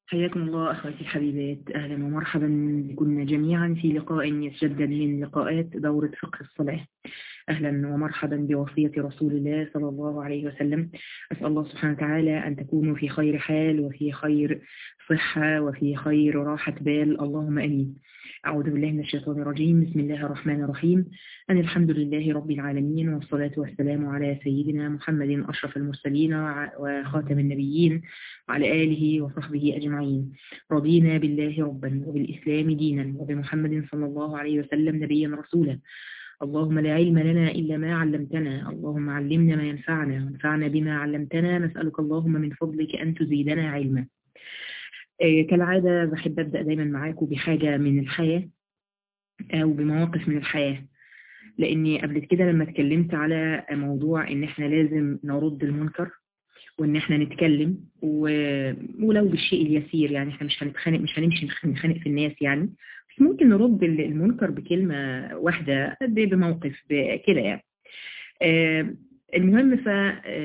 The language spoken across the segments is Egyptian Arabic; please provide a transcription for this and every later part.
حياكم الله أخواتي الحبيبات أهلا ومرحبا بكم جميعا في لقاء يتجدد من لقاءات دورة فقه الصلاة أهلا ومرحبا بوصية رسول الله صلى الله عليه وسلم أسأل الله سبحانه وتعالى أن تكونوا في خير حال وفي خير صحة وفي خير راحة بال اللهم أمين أعوذ بالله من الشيطان الرجيم بسم الله الرحمن الرحيم أن الحمد لله رب العالمين والصلاة والسلام على سيدنا محمد أشرف المرسلين وخاتم النبيين وعلى آله وصحبه أجمعين رضينا بالله ربا وبالإسلام دينا وبمحمد صلى الله عليه وسلم نبيا رسولا اللهم لا علم لنا إلا ما علمتنا اللهم علمنا ما ينفعنا وانفعنا بما علمتنا نسألك اللهم من فضلك أن تزيدنا علما كالعادة بحب أبدأ دايما معاكم بحاجة من الحياة أو بمواقف من الحياة لأني قبل كده لما اتكلمت على موضوع إن إحنا لازم نرد المنكر وإن إحنا نتكلم و... ولو بالشيء اليسير يعني إحنا مش هنتخانق مش هنمشي نتخانق في الناس يعني بس ممكن نرد المنكر بكلمة واحدة بموقف كده يعني المهم ف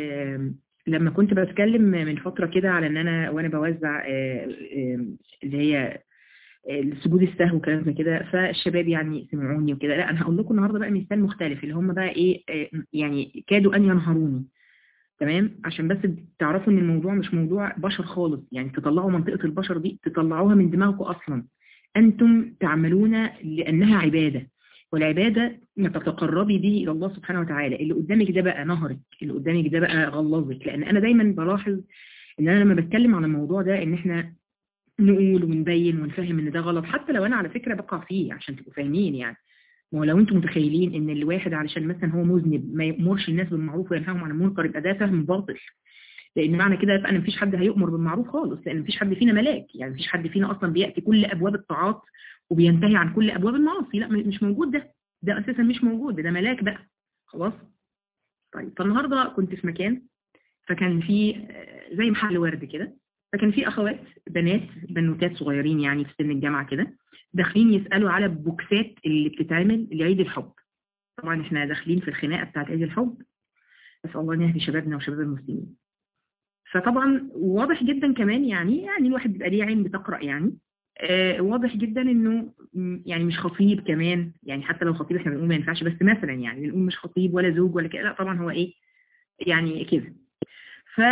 لما كنت بتكلم من فترة كده على ان انا وانا بوزع اللي هي السجود السهو وكلام زي كده فالشباب يعني سمعوني وكده لا انا هقول لكم النهارده بقى مثال مختلف اللي هم بقى ايه يعني كادوا ان ينهروني تمام عشان بس تعرفوا ان الموضوع مش موضوع بشر خالص يعني تطلعوا منطقة البشر دي تطلعوها من دماغكم اصلا انتم تعملون لانها عبادة والعبادة ما تتقربي به إلى الله سبحانه وتعالى اللي قدامك ده بقى نهرك اللي قدامك ده بقى غلظك لأن أنا دايما بلاحظ إن أنا لما بتكلم عن الموضوع ده إن إحنا نقول ونبين ونفهم إن ده غلط حتى لو أنا على فكرة بقع فيه عشان تبقوا فاهمين يعني ما هو لو انتم متخيلين ان الواحد علشان مثلا هو مذنب ما يأمرش الناس بالمعروف وينهاهم عن المنكر يبقى ده فهم باطل لان معنى كده يبقى ان مفيش حد هيؤمر بالمعروف خالص لان مفيش حد فينا ملاك يعني مفيش حد فينا اصلا بياتي كل ابواب الطاعات وبينتهي عن كل ابواب المعاصي لا مش موجود ده ده اساسا مش موجود ده ملاك بقى خلاص طيب فالنهارده كنت في مكان فكان في زي محل ورد كده فكان في اخوات بنات بنوتات صغيرين يعني في سن الجامعه كده داخلين يسالوا على البوكسات اللي بتتعمل لعيد الحب طبعا احنا داخلين في الخناقه بتاعت عيد الحب نسال الله ان يهدي شبابنا وشباب المسلمين فطبعا واضح جدا كمان يعني يعني الواحد بيبقى ليه عين بتقرا يعني آه واضح جدا انه يعني مش خطيب كمان يعني حتى لو خطيب احنا بنقول ما ينفعش بس مثلا يعني بنقول مش خطيب ولا زوج ولا كده لا طبعا هو ايه يعني كده ف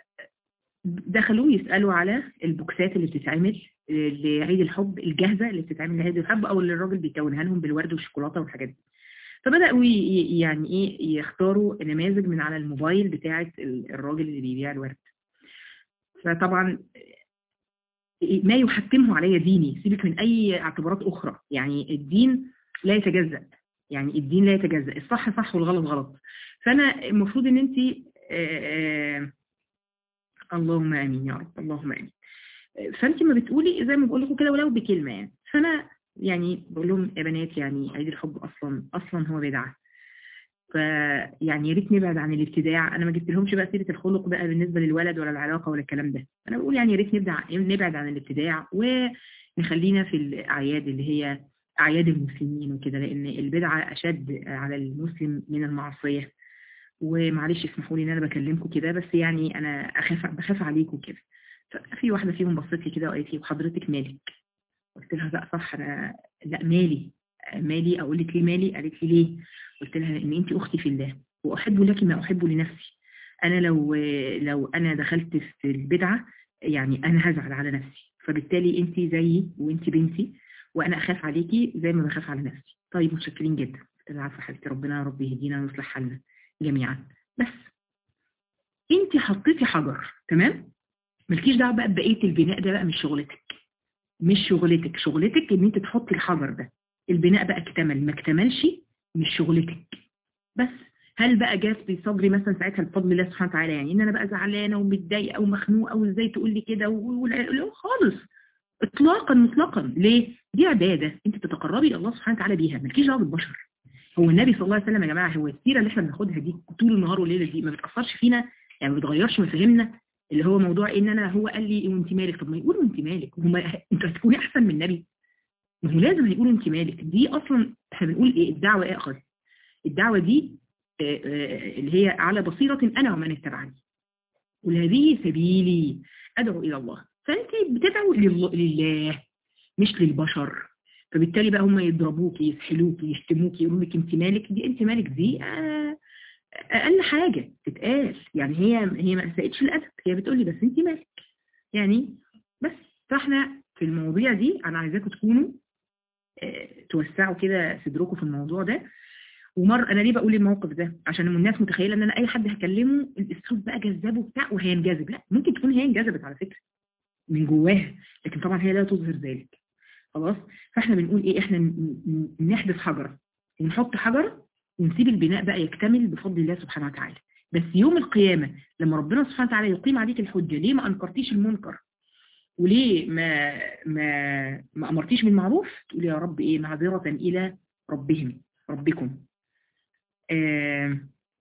دخلوا يسالوا على البوكسات اللي بتتعمل لعيد الحب الجاهزه اللي بتتعمل لعيد الحب او اللي الراجل بيكونها لهم بالورد والشوكولاته والحاجات دي فبداوا يعني ايه يختاروا نماذج من على الموبايل بتاعه الراجل اللي بيبيع الورد فطبعا ما يحكمه علي ديني سيبك من أي اعتبارات أخرى يعني الدين لا يتجزأ يعني الدين لا يتجزأ الصح صح والغلط غلط فأنا المفروض أن أنت اللهم آمين يا رب اللهم آمين فأنت ما بتقولي زي ما بقول لكم كده ولو بكلمة يعني فأنا يعني بقول لهم يا بنات يعني عيد الحب أصلا أصلا هو بدعة فيعني يا ريت نبعد عن الابتداع انا ما جبت لهمش بقى سيره الخلق بقى بالنسبه للولد ولا العلاقه ولا الكلام ده انا بقول يعني يا ريت نبعد نبعد عن الابتداع ونخلينا في الاعياد اللي هي اعياد المسلمين وكده لان البدعه اشد على المسلم من المعصيه ومعلش اسمحوا لي ان انا بكلمكم كده بس يعني انا اخاف بخاف عليكم كده ففي واحده فيهم بصت لي كده وقالت لي وحضرتك مالك قلت لها لا صح انا لا مالي مالي اقول لك ليه مالي قالت لي ليه قلت لها ان انت اختي في الله واحب لك ما احب لنفسي انا لو لو انا دخلت في البدعه يعني انا هزعل على نفسي فبالتالي انت زيي وانت بنتي وانا اخاف عليكي زي ما بخاف على نفسي طيب متشكرين جدا قلت لها عارفه حبيبتي ربنا يا رب يهدينا ويصلح حالنا جميعا بس انت حطيتي حجر تمام مالكيش دعوه بقى ببقيه البناء ده بقى مش شغلتك مش شغلتك شغلتك ان انت تحطي الحجر ده البناء بقى اكتمل ما اكتملش مش شغلتك بس هل بقى جاز في صدري مثلا ساعتها بفضل الله سبحانه وتعالى يعني ان انا بقى زعلانه ومتضايقه ومخنوقه وازاي تقول لي كده خالص اطلاقا مطلقا ليه دي عباده انت بتتقربي الى الله سبحانه وتعالى بيها مالكيش دعوه بالبشر هو النبي صلى الله عليه وسلم يا جماعه هو السيره اللي احنا بناخدها دي طول النهار والليل دي ما بتاثرش فينا يعني ما بتغيرش مفاهيمنا اللي هو موضوع ان انا هو قال لي وانت مالك طب ما يقولوا انت مالك هم انتوا هتكوني احسن من النبي ما هو لازم هيقولوا انت مالك دي اصلا احنا بنقول ايه الدعوه ايه اخذ الدعوه دي اللي هي على بصيره انا ومن اتبعني قل هذه سبيلي ادعو الى الله فانت بتدعو لله مش للبشر فبالتالي بقى هم يضربوكي يسحلوكي يشتموكي يقولوا لك انت مالك دي انت مالك دي آه اقل حاجة تتقال يعني هي هي ما سقتش الادب هي بتقول لي بس انت مالك يعني بس فاحنا في المواضيع دي انا عايزاكم تكونوا اه توسعوا كده صدركم في الموضوع ده ومر انا ليه بقول الموقف ده عشان الناس متخيله ان انا اي حد هكلمه الاسلوب بقى جذاب وبتاع وهينجذب لا ممكن تكون هي انجذبت على فكره من جواها لكن طبعا هي لا تظهر ذلك خلاص فاحنا بنقول ايه احنا نحدث حجره ونحط حجره ونسيب البناء بقى يكتمل بفضل الله سبحانه وتعالى بس يوم القيامة لما ربنا سبحانه وتعالى يقيم عليك الحجة ليه ما أنكرتيش المنكر وليه ما ما ما أمرتيش بالمعروف تقول يا رب إيه معذرة إلى ربهم ربكم آه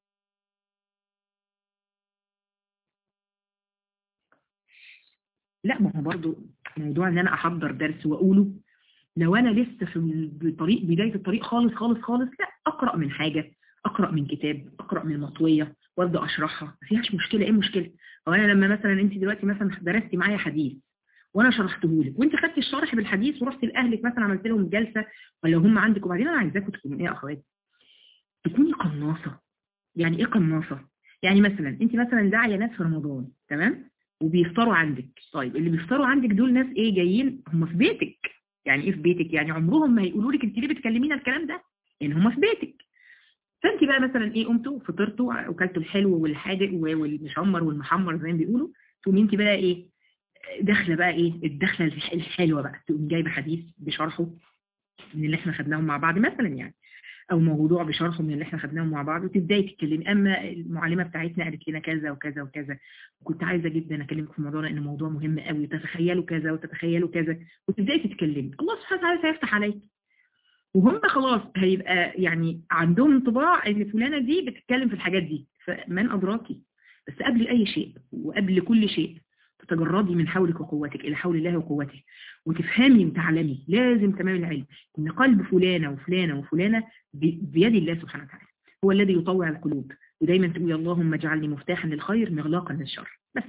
لا ما هو برضو موضوع ان انا احضر درس واقوله لو انا لسه في الطريق بداية الطريق خالص خالص خالص لا اقرأ من حاجة اقرأ من كتاب اقرأ من مطوية وابدا اشرحها ما فيهاش مشكلة ايه المشكلة هو انا لما مثلا انت دلوقتي مثلا درستي معايا حديث وانا شرحته لك وانت خدتي الشرح بالحديث ورحتي لاهلك مثلا عملت لهم جلسة ولا هم عندك وبعدين انا عايزاكم تكونوا ايه يا اخواتي تكوني قناصة يعني ايه قناصة يعني مثلا انت مثلا داعية ناس في رمضان تمام وبيفطروا عندك طيب اللي بيفطروا عندك دول ناس ايه جايين هم في بيتك يعني ايه في بيتك يعني عمرهم ما هيقولوا لك انت ليه بتكلمينا الكلام ده يعني هم في بيتك فانت بقى مثلا ايه قمتوا فطرتوا وكلتوا الحلو والحادق والمشمر والمحمر زي ما بيقولوا تقومي انت بقى ايه داخله بقى ايه الدخله الحلوه بقى تقوم جايبه حديث بشرحه من اللي احنا خدناهم مع بعض مثلا يعني او موضوع بشرحه من اللي احنا خدناهم مع بعض وتبداي تتكلمي اما المعلمه بتاعتنا قالت لنا كذا وكذا وكذا وكنت عايزه جدا اكلمكم في الموضوع لان الموضوع مهم قوي وتتخيلوا كذا وتتخيلوا كذا وتبداي تتكلمي الله سبحانه وتعالى سيفتح عليك وهم خلاص هيبقى يعني عندهم انطباع ان فلانه دي بتتكلم في الحاجات دي فمن ادراكي بس قبل اي شيء وقبل كل شيء تتجردي من حولك وقوتك الى حول الله وقوته وتفهمي وتعلمي لازم تمام العلم ان قلب فلانه وفلانه وفلانه بيد الله سبحانه وتعالى هو الذي يطوع القلوب ودايما تقولي اللهم اجعلني مفتاحا للخير مغلاقا للشر بس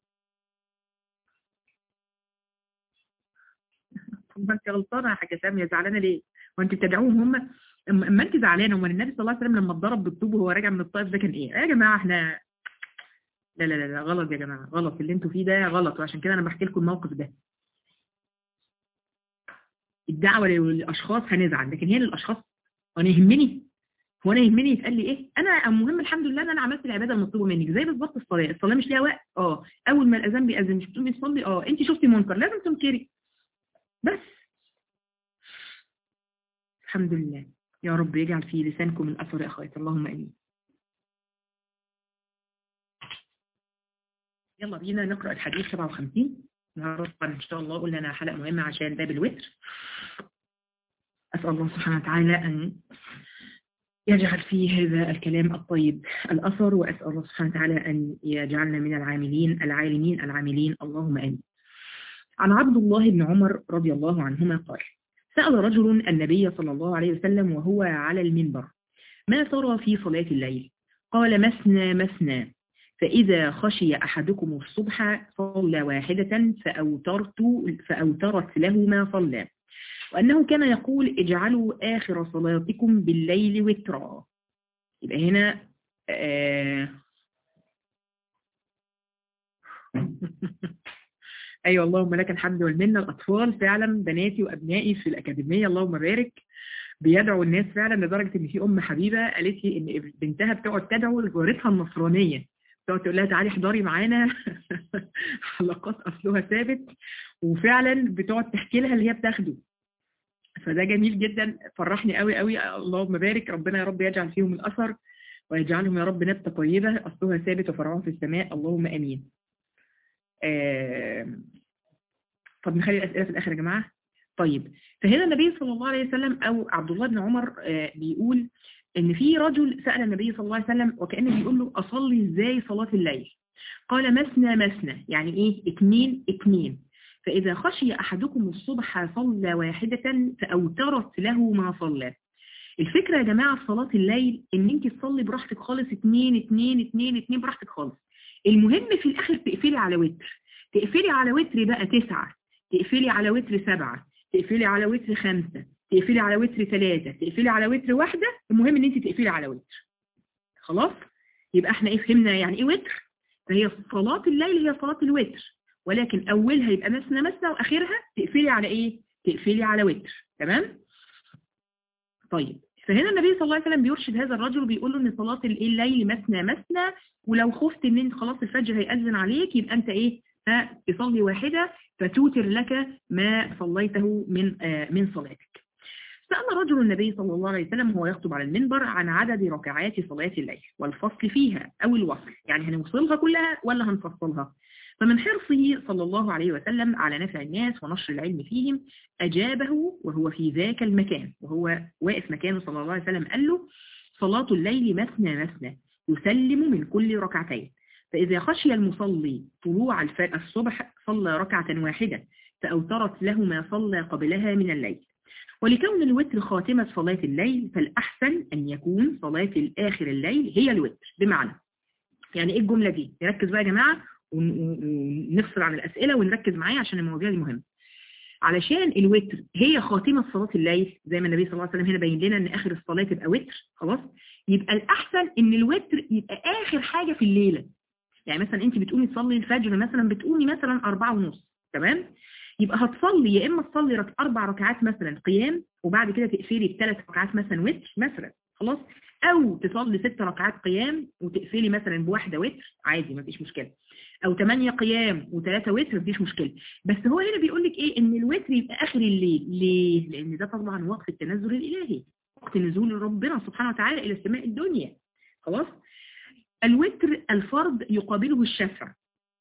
ما انت غلطانه يا حاجه ساميه زعلانه ليه؟ وانت بتدعوهم هم اما انت زعلانه امال النبي صلى الله عليه وسلم لما اتضرب بالطوب وهو راجع من الطائف ده كان ايه؟ يا جماعه احنا لا لا لا غلط يا جماعه غلط اللي انتوا فيه ده غلط وعشان كده انا بحكي لكم الموقف ده الدعوه للاشخاص هنزعل لكن هي للاشخاص وانا يهمني هو انا يهمني يتقال لي ايه انا المهم الحمد لله ان انا عملت العباده المطلوبه منك زي بالظبط الصلاه الصلاه مش ليها وقت اه اول ما الاذان بيأذن مش بتقومي تصلي اه انت شفتي منكر لازم تنكري بس الحمد لله يا رب يجعل في لسانكم الاثر يا اخواتي اللهم امين يلا بينا نقرا الحديث 57 النهارده ان شاء الله قلنا انا حلقه مهمه عشان باب الوتر اسال الله سبحانه وتعالى ان يجعل فيه هذا الكلام الطيب الأثر وأسأل الله سبحانه وتعالى أن يجعلنا من العاملين العالمين العاملين اللهم آمين عن عبد الله بن عمر رضي الله عنهما قال سأل رجل النبي صلى الله عليه وسلم وهو على المنبر ما ترى في صلاة الليل قال مسنى مسنى فإذا خشي أحدكم الصبح صلى واحدة فأوترت فأوترت له ما صلى وأنه كان يقول اجعلوا آخر صلاتكم بالليل وترا يبقى هنا آه أيوة اللهم لك الحمد والمنة الأطفال فعلا بناتي وأبنائي في الأكاديمية اللهم بارك بيدعوا الناس فعلا لدرجة إن في أم حبيبة قالت لي إن بنتها بتقعد تدعو لجارتها النصرانية تقعد تقول لها تعالي احضري معانا حلقات أصلها ثابت وفعلا بتقعد تحكي لها اللي هي بتاخده فده جميل جدا فرحني قوي قوي اللهم بارك ربنا يا رب يجعل فيهم الأثر ويجعلهم يا رب نبتة طيبة أصلها ثابت وفرعها في السماء اللهم أمين آه طب نخلي الأسئلة في الآخر يا جماعة طيب فهنا النبي صلى الله عليه وسلم أو عبد الله بن عمر آه بيقول إن في رجل سأل النبي صلى الله عليه وسلم وكأنه بيقول له أصلي إزاي صلاة الليل قال مثنى مثنى يعني إيه اتنين اتنين فإذا خشي أحدكم الصبح صلى واحدة فأوترت له ما صلى الفكرة يا جماعة في صلاة الليل إن أنت تصلي براحتك خالص اتنين اتنين اتنين اتنين براحتك خالص المهم في الآخر تقفلي على وتر تقفلي على وتر بقى تسعة تقفلي على وتر سبعة تقفلي على وتر خمسة تقفلي على وتر ثلاثة تقفلي على وتر واحدة المهم ان انت تقفلي على وتر خلاص يبقى احنا ايه فهمنا يعني ايه وتر فهي صلاة الليل هي صلاة الوتر ولكن اولها يبقى مثنى مثنى واخرها تقفلي على ايه تقفلي على وتر تمام طيب فهنا النبي صلى الله عليه وسلم بيرشد هذا الرجل وبيقول له ان صلاة الليل مثنى مثنى ولو خفت ان انت خلاص الفجر هيأذن عليك يبقى انت ايه ها تصلي واحدة فتوتر لك ما صليته من آه من صلاتك سأل رجل النبي صلى الله عليه وسلم وهو يخطب على المنبر عن عدد ركعات صلاة الليل والفصل فيها أو الوصل يعني هنوصلها كلها ولا هنفصلها فمن حرصه صلى الله عليه وسلم على نفع الناس ونشر العلم فيهم أجابه وهو في ذاك المكان وهو واقف مكانه صلى الله عليه وسلم قال له صلاة الليل مثنى مثنى يسلم من كل ركعتين فإذا خشي المصلي طلوع الصبح صلى ركعة واحدة فأوترت له ما صلى قبلها من الليل ولكون الوتر خاتمة صلاة الليل فالأحسن أن يكون صلاة الآخر الليل هي الوتر بمعنى يعني إيه الجملة دي نركز بقى يا جماعة ونفصل عن الأسئلة ونركز معايا عشان المواضيع دي مهمة علشان الوتر هي خاتمة صلاة الليل زي ما النبي صلى الله عليه وسلم هنا بين لنا ان اخر الصلاة تبقى وتر خلاص يبقى الاحسن ان الوتر يبقى اخر حاجة في الليلة يعني مثلا انت بتقومي تصلي الفجر مثلا بتقومي مثلا أربعة ونص تمام يبقى هتصلي يا اما تصلي رك... اربع ركعات مثلا قيام وبعد كده تقفلي بثلاث ركعات مثلا وتر مثلا خلاص او تصلي ست ركعات قيام وتقفلي مثلا بواحدة وتر عادي مفيش مشكلة او 8 قيام وثلاثة وتر مفيش مشكلة بس هو هنا بيقول لك ايه ان الوتر يبقى اخر الليل ليه لان ده طبعا وقت التنزل الالهي وقت نزول ربنا سبحانه وتعالى الى السماء الدنيا خلاص الوتر الفرض يقابله الشفع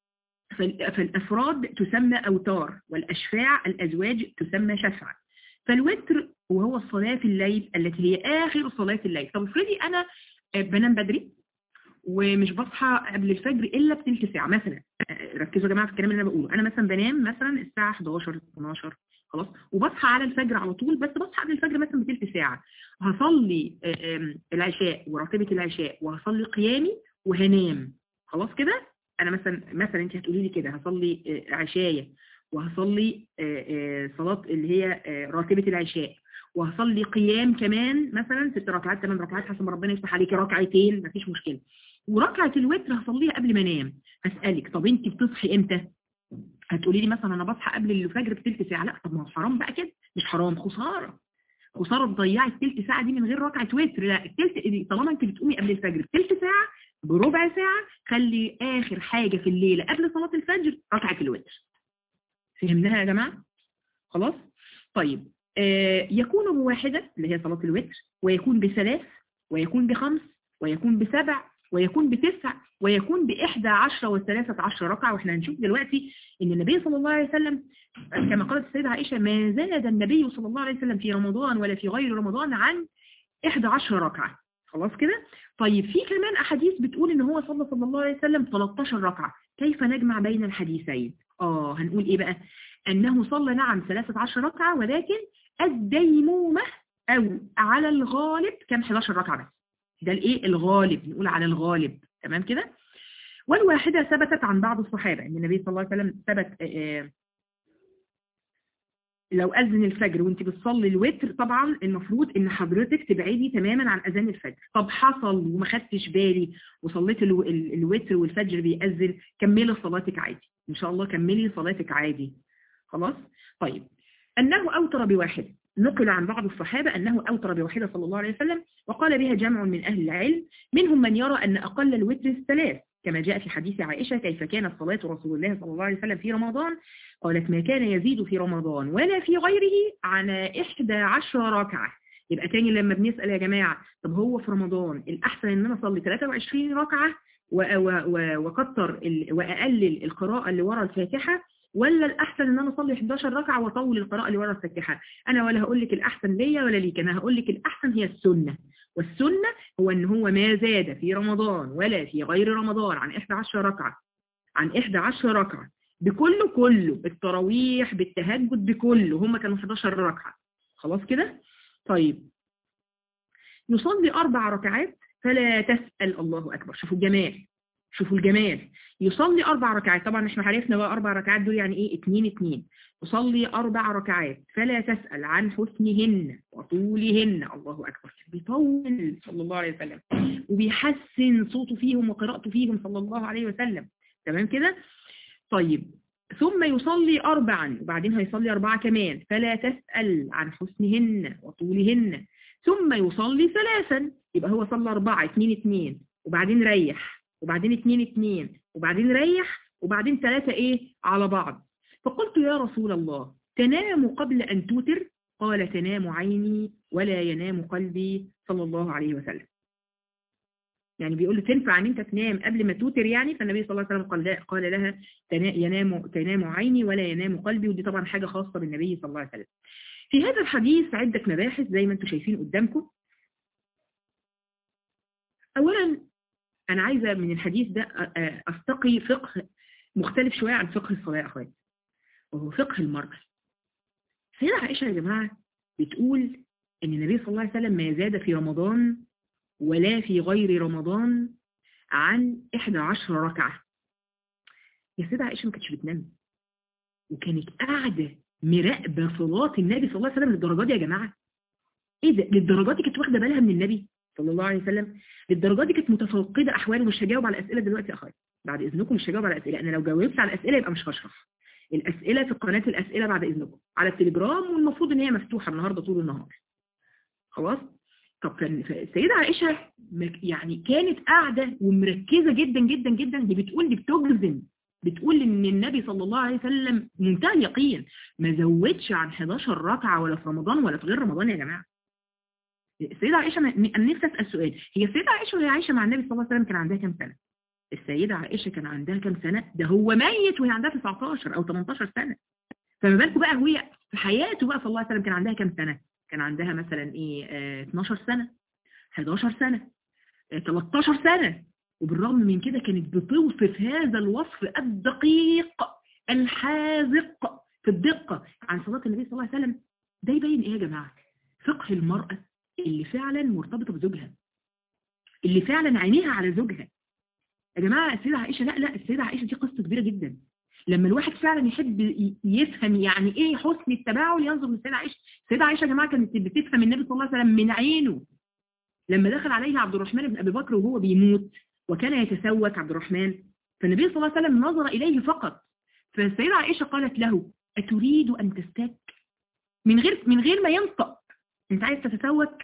فالافراد تسمى اوتار والاشفاع الازواج تسمى شفع فالوتر وهو الصلاة في الليل التي هي اخر صلاة الليل طب افرضي انا بنام بدري ومش بصحى قبل الفجر الا بثلث ساعه مثلا ركزوا يا جماعه في الكلام اللي انا بقوله انا مثلا بنام مثلا الساعه 11 12 خلاص وبصحى على الفجر على طول بس بصحى قبل الفجر مثلا بثلث ساعه هصلي العشاء وراتبه العشاء وهصلي قيامي وهنام خلاص كده انا مثلا مثلا انت هتقولي لي كده هصلي عشايه وهصلي صلاه اللي هي راتبه العشاء وهصلي قيام كمان مثلا ست ركعات ثمان ركعات حسب ما ربنا يفتح عليكي ركعتين مفيش مشكله وركعه الوتر هصليها قبل ما انام هسالك طب انت بتصحي امتى هتقولي لي مثلا انا بصحى قبل الفجر بثلث ساعه لا طب ما هو حرام بقى كده مش حرام خساره خساره تضيعي الثلث ساعه دي من غير ركعه وتر لا الثلث طالما انت بتقومي قبل الفجر بثلث ساعه بربع ساعه خلي اخر حاجه في الليله قبل صلاه الفجر ركعه الوتر فهمناها يا جماعه خلاص طيب آه يكون بواحده اللي هي صلاه الوتر ويكون بثلاث ويكون بخمس ويكون بسبع ويكون بتسع ويكون بإحدى عشرة وثلاثة عشر ركعة وإحنا هنشوف دلوقتي إن النبي صلى الله عليه وسلم كما قالت السيدة عائشة ما زاد النبي صلى الله عليه وسلم في رمضان ولا في غير رمضان عن إحدى عشر ركعة خلاص كده طيب في كمان أحاديث بتقول إن هو صلى صلى الله عليه وسلم 13 ركعة كيف نجمع بين الحديثين آه هنقول إيه بقى أنه صلى نعم 13 ركعة ولكن الديمومة أو على الغالب كان 11 ركعة بس ده الايه الغالب نقول على الغالب تمام كده والواحدة ثبتت عن بعض الصحابة ان النبي صلى الله عليه وسلم ثبت لو أذن الفجر وانت بتصلي الوتر طبعا المفروض ان حضرتك تبعدي تماما عن أذان الفجر طب حصل وما خدتش بالي وصليت الوتر والفجر بيأذن كملي صلاتك عادي ان شاء الله كملي صلاتك عادي خلاص طيب أنه أوتر بواحد نقل عن بعض الصحابة أنه أوتر بواحدة صلى الله عليه وسلم وقال بها جمع من أهل العلم منهم من يرى أن أقل الوتر الثلاث كما جاء في حديث عائشة كيف كانت صلاة رسول الله صلى الله عليه وسلم في رمضان قالت ما كان يزيد في رمضان ولا في غيره على إحدى عشر ركعة يبقى تاني لما بنسأل يا جماعة طب هو في رمضان الأحسن أن أنا أصلي 23 ركعة وكتر وأقلل القراءة اللي ورا الفاتحة ولا الأحسن ان انا اصلي 11 ركعة واطول القراءة اللي ورا الفاتحة انا ولا هقول لك الأحسن ليا ولا ليك انا هقول لك الأحسن هي السنة والسنة هو ان هو ما زاد في رمضان ولا في غير رمضان عن 11 ركعة عن 11 ركعة بكله كله بالتراويح بالتهجد بكله هم كانوا 11 ركعة خلاص كده طيب يصلي أربع ركعات فلا تسأل الله أكبر شوفوا الجمال شوفوا الجمال يصلي أربع ركعات طبعا احنا عرفنا بقى أربع ركعات دول يعني إيه اتنين اتنين يصلي أربع ركعات فلا تسأل عن حسنهن وطولهن الله أكبر بيطول صلى الله عليه وسلم وبيحسن صوته فيهم وقراءته فيهم صلى الله عليه وسلم تمام كده طيب ثم يصلي أربعا وبعدين هيصلي أربعة كمان فلا تسأل عن حسنهن وطولهن ثم يصلي ثلاثا يبقى هو صلى أربعة اتنين اتنين وبعدين ريح وبعدين اتنين اتنين وبعدين ريح وبعدين ثلاثة ايه على بعض فقلت يا رسول الله تنام قبل أن توتر قال تنام عيني ولا ينام قلبي صلى الله عليه وسلم يعني بيقول له تنفع ان انت تنام قبل ما توتر يعني فالنبي صلى الله عليه وسلم قال, قال لها ينام, تنام عيني ولا ينام قلبي ودي طبعا حاجة خاصة بالنبي صلى الله عليه وسلم في هذا الحديث عدة مباحث زي ما انتم شايفين قدامكم اولا انا عايزة من الحديث ده استقي فقه مختلف شوية عن فقه الصلاة يا اخواتي وهو فقه المرأة سيدة عائشة يا جماعة بتقول ان النبي صلى الله عليه وسلم ما زاد في رمضان ولا في غير رمضان عن 11 ركعة يا سيدة عائشة ما كانتش بتنام وكانت قاعدة مراقبة صلاة النبي صلى الله عليه وسلم للدرجات دي يا جماعة ايه ده للدرجات دي كانت واخدة بالها من النبي صلى الله عليه وسلم للدرجات دي كانت متفوقدة احواله مش هجاوب على الاسئلة دلوقتي يا اخويا بعد اذنكم مش هجاوب على الاسئلة انا لو جاوبت على الاسئلة يبقى مش هشرف الاسئلة في قناة الاسئلة بعد اذنكم على التليجرام والمفروض ان هي مفتوحة النهاردة طول النهار خلاص طب كان السيدة عائشة يعني كانت قاعدة ومركزة جدا جدا جدا دي بتقول دي بتجزم بتقول ان النبي صلى الله عليه وسلم منتهى اليقين ما زودش عن 11 ركعة ولا في رمضان ولا في غير رمضان يا جماعة السيدة عائشة انا نفسي اسال سؤال هي السيدة عائشة وهي عايشة مع النبي صلى الله عليه وسلم كان عندها كام سنة السيدة عائشة كان عندها كام سنة ده هو ميت وهي عندها 19 او 18 سنة فما بالكم بقى وهي في حياته بقى صلى الله عليه وسلم كان عندها كام سنة كان عندها مثلا ايه اه 12 سنة 11 سنة 13 سنة وبالرغم من كده كانت بتوصف هذا الوصف الدقيق الحاذق في الدقة عن صلاة النبي صلى الله عليه وسلم ده يبين ايه يا جماعة فقه المرأة اللي فعلا مرتبطة بزوجها اللي فعلا عينيها على زوجها يا جماعة السيدة عائشة لا لا السيدة عائشة دي قصة كبيرة جدا لما الواحد فعلا يحب يفهم يعني ايه حسن التباعل ينظر للسيدة عائشة السيدة عائشة يا جماعة كانت بتفهم النبي صلى الله عليه وسلم من عينه لما دخل عليه عبد الرحمن بن أبي بكر وهو بيموت وكان يتسوك عبد الرحمن فالنبي صلى الله عليه وسلم نظر إليه فقط فالسيدة عائشة قالت له أتريد أن تستك من غير من غير ما ينطق أنت عايز تتسوك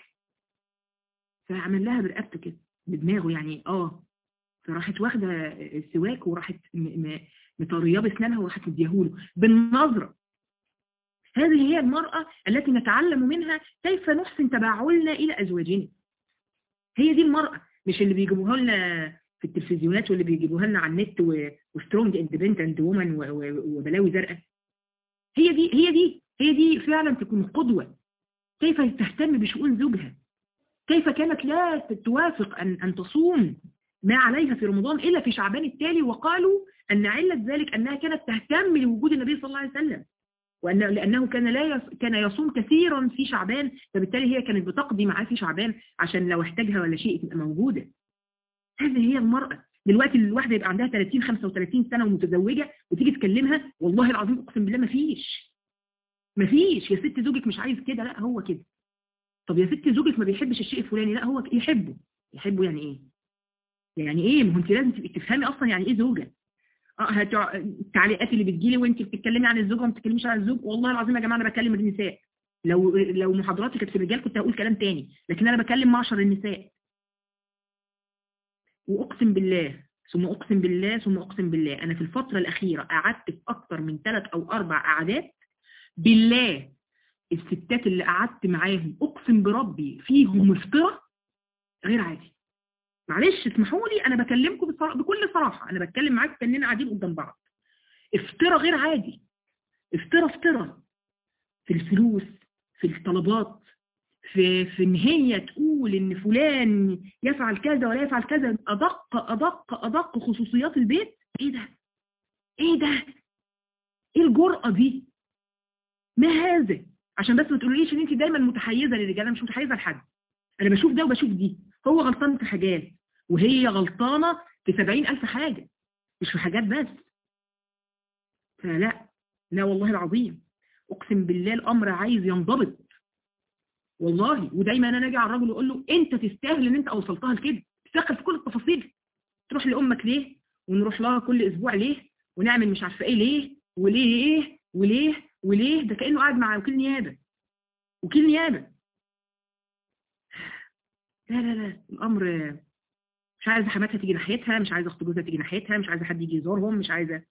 فعمل لها برقبته كده بدماغه يعني اه فراحت واخدة السواك وراحت مطريه باسنانها وراحت مديهوله بالنظرة هذه هي المرأة التي نتعلم منها كيف نحسن تباعلنا إلى أزواجنا هي دي المرأة مش اللي بيجيبوها لنا في التلفزيونات واللي بيجيبوها لنا على النت وسترونج اندبندنت وومن وبلاوي زرقاء هي دي هي دي هي دي فعلا تكون قدوة كيف تهتم بشؤون زوجها كيف كانت لا توافق أن, أن تصوم ما عليها في رمضان إلا في شعبان التالي وقالوا أن علة ذلك أنها كانت تهتم لوجود النبي صلى الله عليه وسلم وأن لأنه كان لا يص... كان يصوم كثيرا في شعبان فبالتالي هي كانت بتقضي معاه في شعبان عشان لو احتاجها ولا شيء تبقى موجودة هذه هي المرأة دلوقتي الواحدة يبقى عندها 30 35 سنة ومتزوجة وتيجي تكلمها والله العظيم اقسم بالله ما فيش ما فيش يا ست زوجك مش عايز كده لا هو كده طب يا ست زوجك ما بيحبش الشيء الفلاني لا هو يحبه يحبه يعني ايه يعني ايه ما هو انت لازم تبقي تفهمي اصلا يعني ايه زوجة اه هتع... التعليقات اللي بتجيلي وانت بتتكلمي عن الزوجه وما بتتكلميش عن الزوج والله العظيم يا جماعه انا بكلم النساء لو لو محاضراتي كانت في الرجال كنت هقول كلام تاني لكن انا بكلم معشر النساء واقسم بالله ثم اقسم بالله ثم اقسم بالله انا في الفتره الاخيره قعدت في اكتر من ثلاث او اربع قعدات بالله الستات اللي قعدت معاهم اقسم بربي فيهم مفطره غير عادي معلش اسمحوا لي انا بكلمكم بكل صراحة انا بتكلم معاك كاننا قاعدين قدام بعض افترى غير عادي افترى افترى في الفلوس في الطلبات في في ان هي تقول ان فلان يفعل كذا ولا يفعل كذا ادق ادق ادق خصوصيات البيت ايه ده ايه ده ايه الجرأة دي ما هذا عشان بس ما تقوليش ان انت دايما متحيزة للرجال انا مش متحيزة لحد انا بشوف ده وبشوف دي هو غلطان في حاجات وهي غلطانة في سبعين ألف حاجة مش في حاجات بس فلا لا والله العظيم أقسم بالله الأمر عايز ينضبط والله ودايما أنا أجي على الراجل وأقول له أنت تستاهل إن أنت أوصلتها لكده تستاهل في كل التفاصيل تروح لأمك ليه ونروح لها كل أسبوع ليه ونعمل مش عارفة إيه ليه وليه إيه وليه وليه ده كأنه قاعد مع وكيل نيابة وكيل نيابة لا لا لا الأمر مش عايزة حماتها تيجي ناحيتها مش عايزة أخت جوزها تيجي ناحيتها مش عايزة حد يجي يزورهم مش عايزة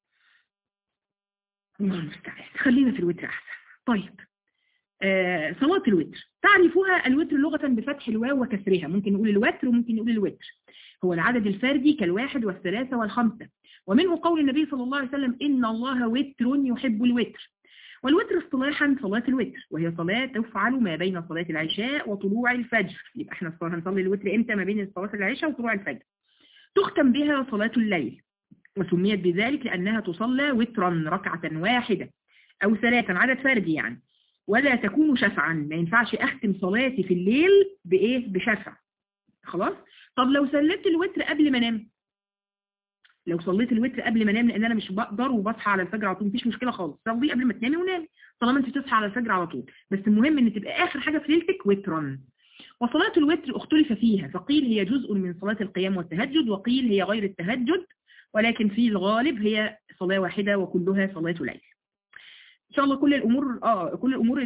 الله المستعان خلينا في الوتر أحسن طيب آه صلاة الوتر تعرفها الوتر لغة بفتح الواو وكسرها ممكن نقول الوتر وممكن نقول الوتر هو العدد الفردي كالواحد والثلاثة والخمسة ومنه قول النبي صلى الله عليه وسلم إن الله وتر يحب الوتر والوتر اصطلاحا صلاة الوتر وهي صلاة تفعل ما بين صلاة العشاء وطلوع الفجر يبقى احنا هنصلي الوتر امتى ما بين صلاة العشاء وطلوع الفجر تختم بها صلاة الليل وسميت بذلك لأنها تصلى وترا ركعة واحدة أو ثلاثا عدد فردي يعني ولا تكون شفعا ما ينفعش أختم صلاتي في الليل بإيه بشفع خلاص طب لو سلمت الوتر قبل ما انام لو صليت الوتر قبل ما انام لان انا مش بقدر وبصحى على الفجر على طول مفيش مشكله خالص صلي قبل ما تنامي ونامي طالما انت بتصحى على الفجر على طول بس المهم ان تبقى اخر حاجه في ليلتك وترا وصلاه الوتر اختلف فيها فقيل هي جزء من صلاه القيام والتهجد وقيل هي غير التهجد ولكن في الغالب هي صلاه واحده وكلها صلاه ليل ان شاء الله كل الامور اه كل الامور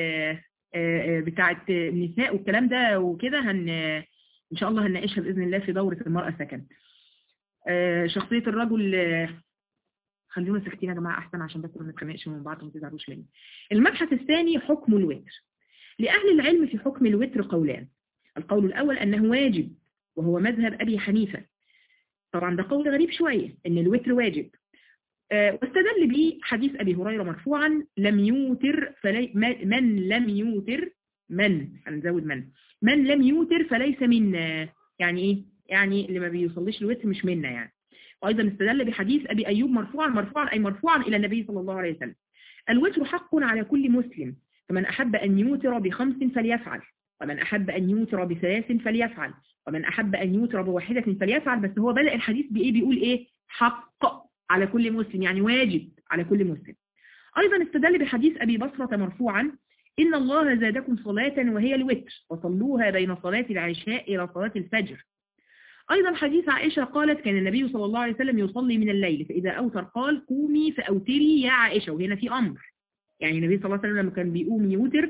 بتاعه النساء والكلام ده وكده هن ان شاء الله هنناقشها باذن الله في دوره المراه سكن آه شخصية الرجل آه خلونا ساكتين يا جماعة أحسن عشان بس ما نتخانقش من بعض وما تزعلوش مني. المبحث الثاني حكم الوتر. لأهل العلم في حكم الوتر قولان. القول الأول أنه واجب وهو مذهب أبي حنيفة. طبعا ده قول غريب شوية إن الوتر واجب. آه واستدل به حديث أبي هريرة مرفوعا لم يوتر فلي من لم يوتر من هنزود من من لم يوتر فليس منا يعني إيه؟ يعني اللي ما بيصليش الوتر مش منا يعني وأيضا استدل بحديث أبي أيوب مرفوعا مرفوعا أي مرفوعا إلى النبي صلى الله عليه وسلم الوتر حق على كل مسلم فمن أحب أن يوتر بخمس فليفعل ومن أحب أن يوتر بثلاث فليفعل ومن أحب أن يوتر بواحدة فليفعل بس هو بدأ الحديث بإيه بيقول إيه حق على كل مسلم يعني واجب على كل مسلم أيضا استدل بحديث أبي بصرة مرفوعا إن الله زادكم صلاة وهي الوتر وصلوها بين صلاة العشاء إلى صلاة الفجر أيضا حديث عائشة قالت كان النبي صلى الله عليه وسلم يصلي من الليل فإذا أوتر قال قومي فأوتري يا عائشة وهنا في أمر يعني النبي صلى الله عليه وسلم لما كان بيقوم يوتر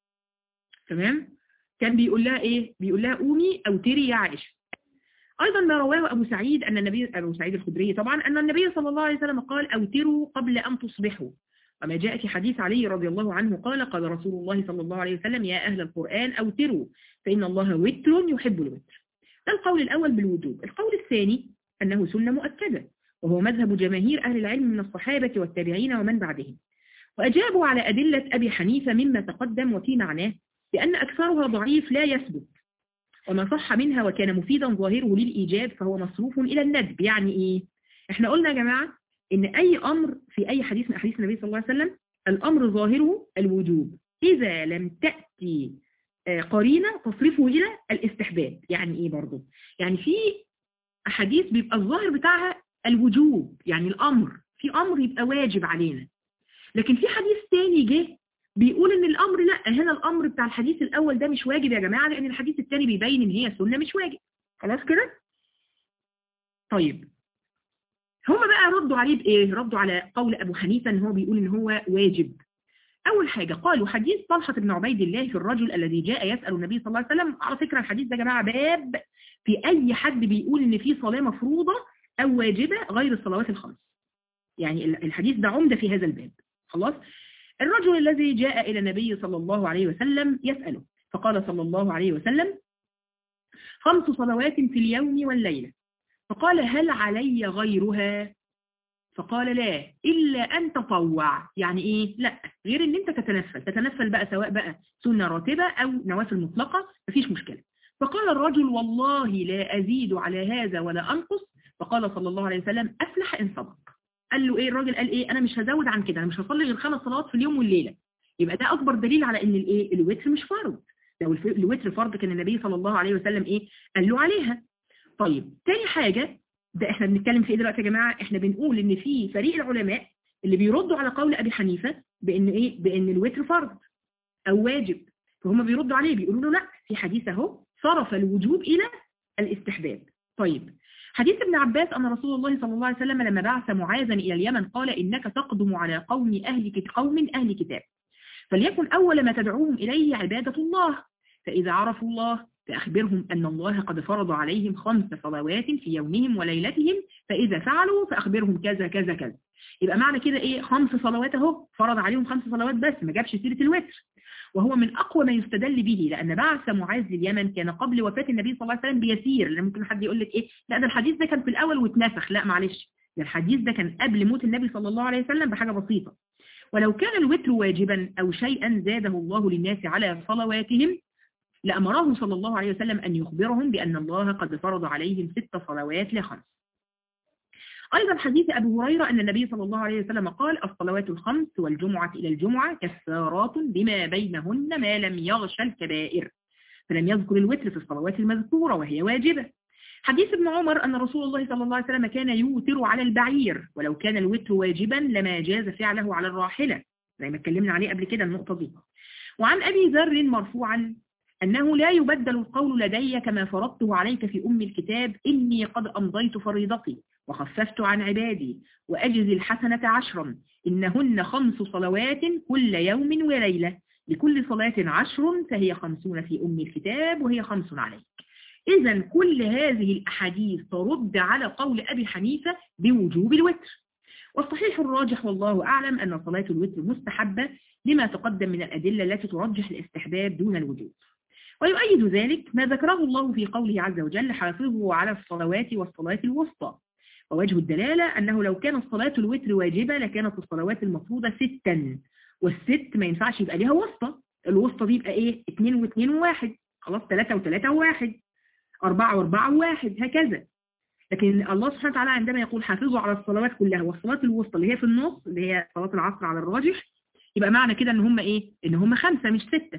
تمام كان بيقول لها إيه بيقول لها قومي أوتري يا عائشة أيضا ما رواه أبو سعيد أن النبي أبو سعيد الخدري طبعا أن النبي صلى الله عليه وسلم قال أوتروا قبل أن تصبحوا وما جاء في حديث علي رضي الله عنه قال قال رسول الله صلى الله عليه وسلم يا أهل القرآن أوتروا فإن الله وتر يحب الوتر ده القول الأول بالوجوب القول الثاني أنه سنة مؤكدة وهو مذهب جماهير أهل العلم من الصحابة والتابعين ومن بعدهم وأجابوا على أدلة أبي حنيفة مما تقدم وفي معناه بأن أكثرها ضعيف لا يثبت وما صح منها وكان مفيدا ظاهره للإيجاب فهو مصروف إلى الندب يعني إيه؟ إحنا قلنا يا جماعة إن أي أمر في أي حديث من أحاديث النبي صلى الله عليه وسلم الأمر ظاهره الوجوب إذا لم تأتي قرينة تصرفه إلى الاستحباب يعني إيه برضو يعني في أحاديث بيبقى الظاهر بتاعها الوجوب يعني الأمر في أمر يبقى واجب علينا لكن في حديث تاني جه بيقول ان الامر لا هنا الامر بتاع الحديث الاول ده مش واجب يا جماعة لان الحديث التاني بيبين ان هي سنة مش واجب خلاص كده طيب هما بقى ردوا عليه بايه ردوا على قول ابو حنيفة ان هو بيقول ان هو واجب اول حاجة قالوا حديث طلحة بن عبيد الله في الرجل الذي جاء يسأل النبي صلى الله عليه وسلم على فكرة الحديث ده يا جماعة باب في اي حد بيقول ان في صلاة مفروضة او واجبة غير الصلوات الخمس يعني الحديث ده عمدة في هذا الباب خلاص الرجل الذي جاء إلى النبي صلى الله عليه وسلم يسأله فقال صلى الله عليه وسلم خمس صلوات في اليوم والليلة فقال هل علي غيرها فقال لا إلا أن تطوع يعني إيه لا غير أن أنت تتنفل تتنفل بقى سواء بقى سنة راتبة أو نوافل مطلقة مفيش مشكلة فقال الرجل والله لا أزيد على هذا ولا أنقص فقال صلى الله عليه وسلم أفلح إن صدق قال له ايه الراجل قال ايه انا مش هزود عن كده انا مش هصلي غير خمس صلوات في اليوم والليله يبقى ده اكبر دليل على ان الايه الوتر مش فرض لو الوتر فرض كان النبي صلى الله عليه وسلم ايه قال له عليها طيب تاني حاجه ده احنا بنتكلم في ايه دلوقتي يا جماعة احنا بنقول ان في فريق العلماء اللي بيردوا على قول ابي حنيفة بان ايه بان الوتر فرض او واجب فهم بيردوا عليه بيقولوا له لا في حديث اهو صرف الوجوب الى الاستحباب طيب حديث ابن عباس أن رسول الله صلى الله عليه وسلم لما بعث معاذا إلى اليمن قال إنك تقدم على قوم أهل قوم أهل كتاب فليكن أول ما تدعوهم إليه عبادة الله فإذا عرفوا الله فأخبرهم أن الله قد فرض عليهم خمس صلوات في يومهم وليلتهم فإذا فعلوا فأخبرهم كذا كذا كذا يبقى معنى كده إيه خمس صلوات اهو فرض عليهم خمس صلوات بس ما جابش سيرة الوتر وهو من أقوى ما يستدل به لأن بعث معاذ لليمن كان قبل وفاة النبي صلى الله عليه وسلم بيسير لأن ممكن حد يقول لك إيه لا ده الحديث ده كان في الأول واتنسخ لا معلش ده الحديث ده كان قبل موت النبي صلى الله عليه وسلم بحاجة بسيطة ولو كان الوتر واجبا أو شيئا زاده الله للناس على صلواتهم لأمره صلى الله عليه وسلم أن يخبرهم بأن الله قد فرض عليهم ست صلوات لخمس أيضا حديث أبو هريرة أن النبي صلى الله عليه وسلم قال الصلوات الخمس والجمعة إلى الجمعة كفارات بما بينهن ما لم يغش الكبائر فلم يذكر الوتر في الصلوات المذكورة وهي واجبة حديث ابن عمر أن رسول الله صلى الله عليه وسلم كان يوتر على البعير ولو كان الوتر واجبا لما جاز فعله على الراحلة زي ما اتكلمنا عليه قبل كده النقطة دي وعن أبي ذر مرفوعا أنه لا يبدل القول لدي كما فرضته عليك في أم الكتاب إني قد أمضيت فريضتي وخففت عن عبادي وأجزي الحسنة عشرا إنهن خمس صلوات كل يوم وليلة لكل صلاة عشر فهي خمسون في أم الكتاب وهي خمس عليك إذا كل هذه الأحاديث ترد على قول أبي حنيفة بوجوب الوتر والصحيح الراجح والله أعلم أن صلاة الوتر مستحبة لما تقدم من الأدلة التي ترجح الاستحباب دون الوجوب ويؤيد ذلك ما ذكره الله في قوله عز وجل حافظوا على الصلوات والصلاة الوسطى ووجه الدلالة أنه لو كانت صلاة الوتر واجبة لكانت الصلوات المفروضة ستا والست ما ينفعش يبقى ليها وسطى الوسطى دي يبقى ايه اتنين واتنين وواحد خلاص تلاتة وتلاتة وواحد أربعة وأربعة وواحد هكذا لكن الله سبحانه وتعالى عندما يقول حافظوا على الصلوات كلها والصلاة الوسطى اللي هي في النص اللي هي صلاة العصر على الراجح يبقى معنى كده ان هم ايه ان هم خمسة مش ستة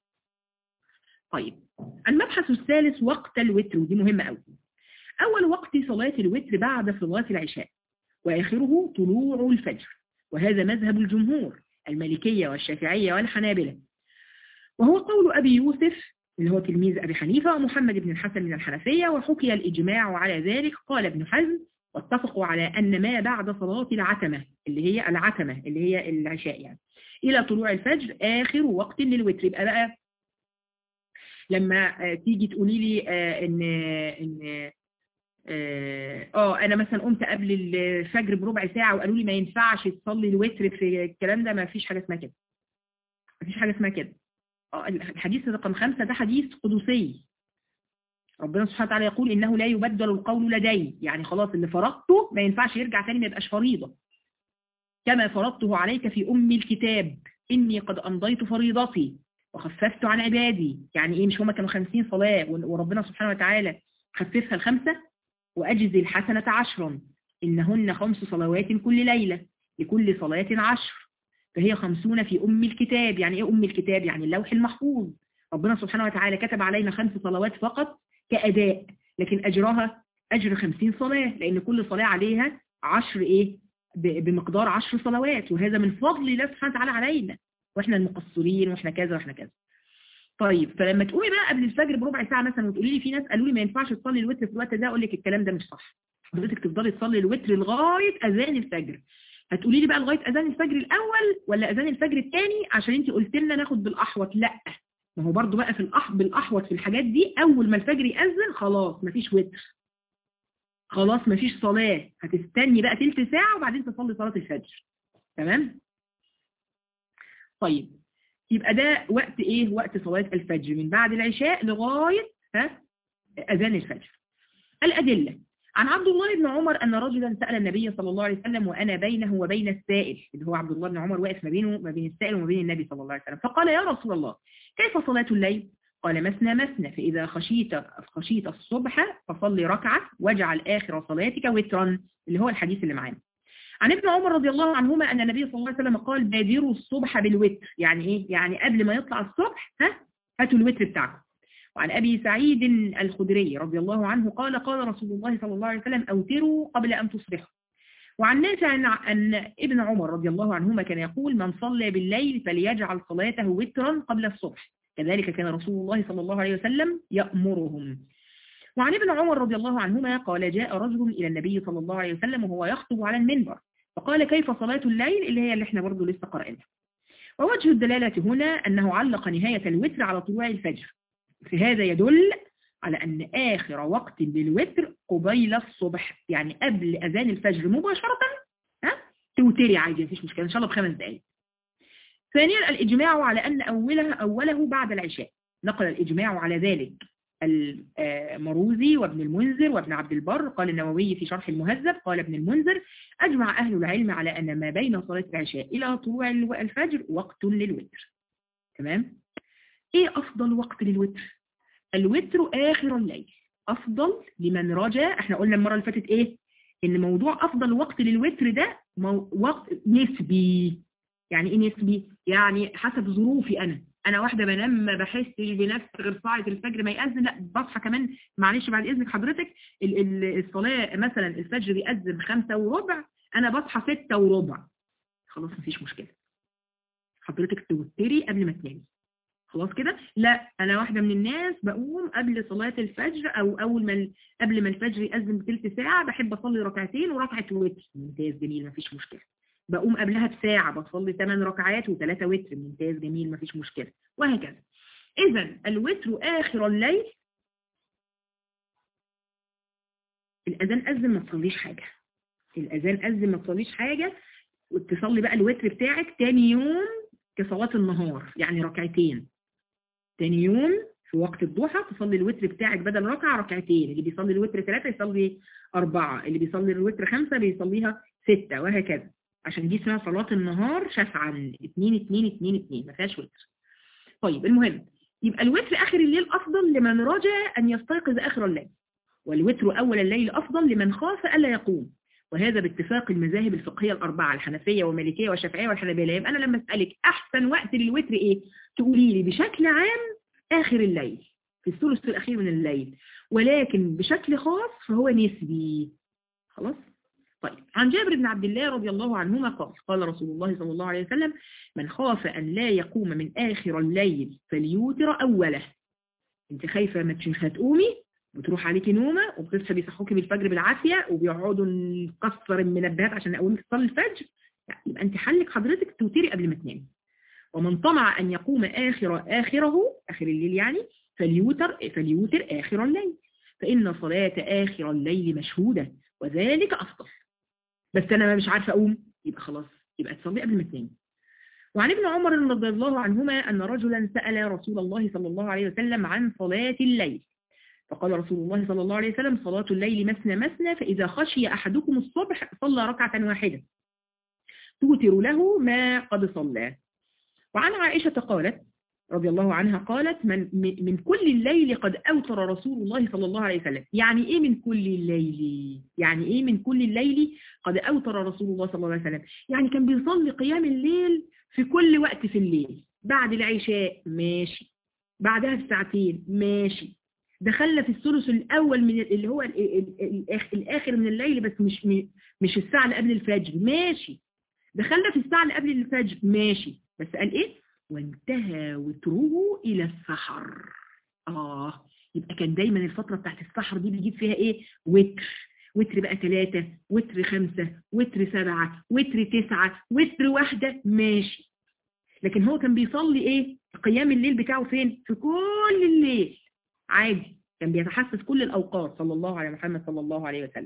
طيب المبحث الثالث وقت الوتر ودي مهمة قوي أول وقت صلاة الوتر بعد صلاة العشاء وآخره طلوع الفجر وهذا مذهب الجمهور المالكية والشافعية والحنابلة وهو قول أبي يوسف اللي هو تلميذ أبي حنيفة ومحمد بن الحسن من الحنفية وحكي الإجماع على ذلك قال ابن حزم واتفقوا على أن ما بعد صلاة العتمة اللي هي العتمة اللي هي العشاء يعني إلى طلوع الفجر آخر وقت للوتر يبقى بقى لما تيجي تقولي لي ان ان اه انا مثلا قمت قبل الفجر بربع ساعة وقالوا لي ما ينفعش تصلي الوتر في الكلام ده ما فيش حاجة اسمها كده ما فيش حاجة اسمها كده اه الحديث رقم خمسة ده حديث قدسي ربنا سبحانه وتعالى يقول إنه لا يبدل القول لدي يعني خلاص اللي فرضته ما ينفعش يرجع تاني ما يبقاش فريضة كما فرضته عليك في أم الكتاب إني قد أمضيت فريضتي وخففت عن عبادي يعني إيه مش هما كانوا خمسين صلاة وربنا سبحانه وتعالى خففها الخمسة وأجزي الحسنة عشرا إنهن خمس صلوات كل ليلة لكل صلاة عشر فهي خمسون في أم الكتاب يعني إيه أم الكتاب يعني اللوح المحفوظ ربنا سبحانه وتعالى كتب علينا خمس صلوات فقط كأداء لكن أجرها أجر خمسين صلاة لأن كل صلاة عليها عشر إيه بمقدار عشر صلوات وهذا من فضل الله سبحانه وتعالى علينا وإحنا المقصرين وإحنا كذا وإحنا كذا طيب فلما تقومي بقى قبل الفجر بربع ساعة مثلا وتقولي لي في ناس قالوا لي ما ينفعش تصلي الوتر في الوقت ده اقول لك الكلام ده مش صح حضرتك تفضلي تصلي الوتر لغاية اذان الفجر هتقولي لي بقى لغاية اذان الفجر الاول ولا اذان الفجر الثاني عشان انت قلت لنا ناخد بالاحوط لا ما هو برضو بقى في الأح بالاحوط في الحاجات دي اول ما الفجر يأذن خلاص مفيش وتر خلاص مفيش صلاة هتستني بقى تلت ساعة وبعدين تصلي صلاة الفجر تمام طيب يبقى ده وقت ايه وقت صلاة الفجر من بعد العشاء لغاية ها اذان الفجر الادلة عن عبد الله بن عمر ان رجلا سأل النبي صلى الله عليه وسلم وانا بينه وبين السائل اللي هو عبد الله بن عمر واقف ما بينه ما بين السائل وما بين النبي صلى الله عليه وسلم فقال يا رسول الله كيف صلاة الليل قال مثنى مثنى فإذا خشيت خشيت الصبح فصلي ركعة واجعل آخر صلاتك وترا اللي هو الحديث اللي معانا عن ابن عمر رضي الله عنهما أن النبي صلى الله عليه وسلم قال بادروا الصبح بالوتر يعني إيه؟ يعني قبل ما يطلع الصبح ها هاتوا الوتر بتاعكم وعن أبي سعيد الخدري رضي الله عنه قال قال رسول الله صلى الله عليه وسلم أوتروا قبل أن تصبحوا وعن نافع أن ابن عمر رضي الله عنهما كان يقول من صلى بالليل فليجعل صلاته وترا قبل الصبح كذلك كان رسول الله صلى الله عليه وسلم يأمرهم وعن ابن عمر رضي الله عنهما قال جاء رجل إلى النبي صلى الله عليه وسلم وهو يخطب على المنبر فقال كيف صلاة الليل اللي هي اللي احنا برضو لسه قرأناها ووجه الدلالة هنا أنه علق نهاية الوتر على طلوع الفجر فهذا يدل على أن آخر وقت للوتر قبيل الصبح يعني قبل أذان الفجر مباشرة ها توتري عادي مفيش مشكلة إن شاء الله بخمس دقائق ثانيا الإجماع على أن أوله, أوله بعد العشاء نقل الإجماع على ذلك المروزي وابن المنذر وابن عبد البر قال النووي في شرح المهذب قال ابن المنذر أجمع أهل العلم على أن ما بين صلاة العشاء إلى طلوع الفجر وقت للوتر تمام إيه أفضل وقت للوتر الوتر آخر الليل أفضل لمن رجا احنا قلنا المرة اللي فاتت إيه إن موضوع أفضل وقت للوتر ده وقت نسبي يعني إيه نسبي يعني حسب ظروفي أنا انا واحده بنام ما بحسش بنفس غير ساعه الفجر ما يأذن لا بصحى كمان معلش بعد اذنك حضرتك الصلاه مثلا الفجر بيأذن خمسة وربع انا بصحى ستة وربع خلاص مفيش مشكله حضرتك توتري قبل ما تنامي خلاص كده لا انا واحده من الناس بقوم قبل صلاه الفجر او اول ما قبل ما الفجر يأذن بثلث ساعه بحب اصلي ركعتين وركعه وتر ممتاز جميل مفيش مشكله بقوم قبلها بساعة بصلي 8 ركعات وثلاثة وتر ممتاز جميل مفيش مشكلة وهكذا إذا الوتر آخر الليل الأذان أذن ما تصليش حاجة الأذان أذن ما تصليش حاجة وتصلي بقى الوتر بتاعك تاني يوم كصلاة النهار يعني ركعتين تاني يوم في وقت الضحى تصلي الوتر بتاعك بدل ركعة ركعتين اللي بيصلي الوتر ثلاثة يصلي أربعة اللي بيصلي الوتر خمسة بيصليها ستة وهكذا عشان دي اسمها صلاة النهار شفعا 2 2 2 2 ما فيهاش وتر طيب المهم يبقى الوتر آخر الليل أفضل لمن رجا أن يستيقظ آخر الليل والوتر أول الليل أفضل لمن خاف ألا يقوم وهذا باتفاق المذاهب الفقهية الأربعة الحنفية والمالكية والشافعية والحنابلة يبقى أنا لما أسألك أحسن وقت للوتر إيه تقولي لي بشكل عام آخر الليل في الثلث الأخير من الليل ولكن بشكل خاص فهو نسبي خلاص طيب عن جابر بن عبد الله رضي الله عنهما قال قال رسول الله صلى الله عليه وسلم من خاف أن لا يقوم من آخر الليل فليوتر أوله انت خايفة ما تشوف هتقومي بتروح عليكي نومة وبتصحي بيصحوكي بالفجر بالعافية وبيقعدوا نكسر المنبهات عشان اقومك تصلي الفجر يبقى انت حلك حضرتك توتري قبل ما تنامي ومن طمع أن يقوم آخر آخره آخر الليل يعني فليوتر فليوتر آخر الليل فإن صلاة آخر الليل مشهودة وذلك أفضل بس انا مش عارفه اقوم يبقى خلاص يبقى تصلي قبل ما تنام وعن ابن عمر رضي الله عنهما أن رجلا سأل رسول الله صلى الله عليه وسلم عن صلاة الليل فقال رسول الله صلى الله عليه وسلم صلاة الليل مثنى مثنى فإذا خشي أحدكم الصبح صلى ركعة واحدة توتر له ما قد صلى وعن عائشة قالت رضي الله عنها قالت من, من كل الليل قد أوتر رسول الله صلى الله عليه وسلم يعني إيه من كل الليل يعني إيه من كل الليل قد أوتر رسول الله صلى الله عليه وسلم يعني كان بيصلي قيام الليل في كل وقت في الليل بعد العشاء ماشي بعدها بساعتين ماشي دخلنا في الثلث الأول من اللي هو الآخر من الليل بس مش مش الساعة اللي قبل الفجر ماشي دخلنا في الساعة اللي قبل الفجر ماشي بس قال إيه وانتهى وتره إلى السحر آه يبقى كان دايما الفترة بتاعت السحر دي بيجيب فيها إيه وتر وتر بقى ثلاثة وتر خمسة وتر سبعة وتر تسعة وتر واحدة ماشي لكن هو كان بيصلي إيه قيام الليل بتاعه فين في كل الليل عادي كان بيتحسس كل الأوقات صلى الله عليه محمد صلى الله عليه وسلم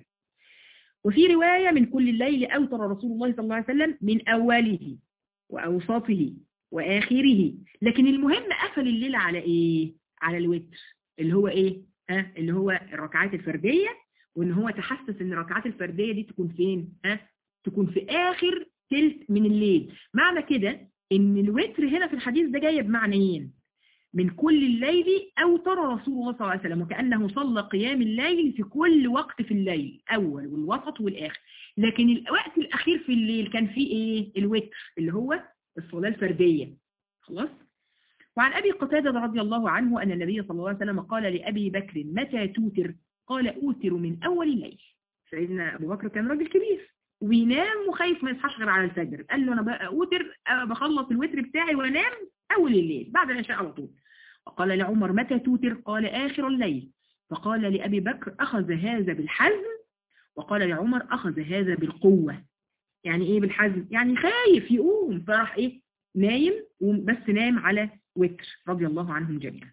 وفي رواية من كل الليل أوتر رسول الله صلى الله عليه وسلم من أوله وأوسطه وآخره لكن المهم قفل الليل على إيه على الوتر اللي هو إيه ها اللي هو الركعات الفردية وإن هو تحسس إن الركعات الفردية دي تكون فين ها تكون في آخر تلت من الليل معنى كده إن الوتر هنا في الحديث ده جاي بمعنيين من كل الليل أوتر رسول الله صلى الله عليه وسلم وكأنه صلى قيام الليل في كل وقت في الليل أول والوسط والآخر لكن الوقت الأخير في الليل كان فيه إيه الوتر اللي هو الصلاة الفردية خلاص وعن أبي قتادة رضي الله عنه أن النبي صلى الله عليه وسلم قال لأبي بكر متى توتر قال أوتر من أول الليل سيدنا أبو بكر كان راجل كبير وبينام وخايف ما يصحاش غير على الفجر قال له أنا بقى أوتر أه بخلص الوتر بتاعي وأنام أول الليل بعد العشاء على طول وقال لعمر متى توتر قال آخر الليل فقال لأبي بكر أخذ هذا بالحزم وقال لعمر أخذ هذا بالقوة يعني إيه بالحزم يعني خايف يقوم فراح إيه نايم بس نام على وتر رضي الله عنهم جميعا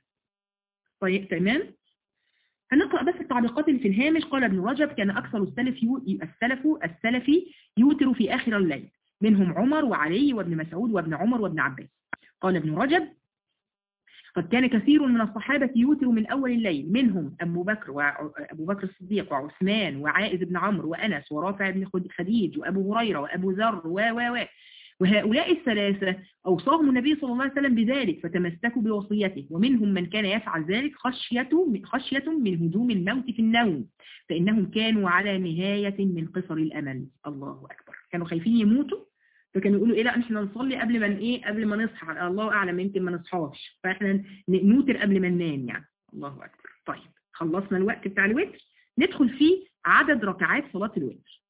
طيب تمام هنقرأ بس التعليقات اللي في الهامش قال ابن رجب كان أكثر السلف يو... السلف السلفي يوتر في آخر الليل منهم عمر وعلي وابن مسعود وابن عمر وابن عباس قال ابن رجب قد كان كثير من الصحابة يوتر من أول الليل منهم أبو بكر وأبو بكر الصديق وعثمان وعائذ بن عمرو وأنس ورافع بن خديج وأبو هريرة وأبو ذر و و و وهؤلاء الثلاثة أوصاهم النبي صلى الله عليه وسلم بذلك فتمسكوا بوصيته ومنهم من كان يفعل ذلك خشية خشية من هجوم الموت في النوم فإنهم كانوا على نهاية من قصر الأمل الله أكبر كانوا خايفين يموتوا فكانوا يقولوا ايه لا احنا نصلي قبل ما ايه قبل ما نصحى الله اعلم يمكن ما نصحاش فاحنا نوتر قبل ما ننام يعني الله اكبر طيب خلصنا الوقت بتاع الوتر ندخل في عدد ركعات صلاة الوتر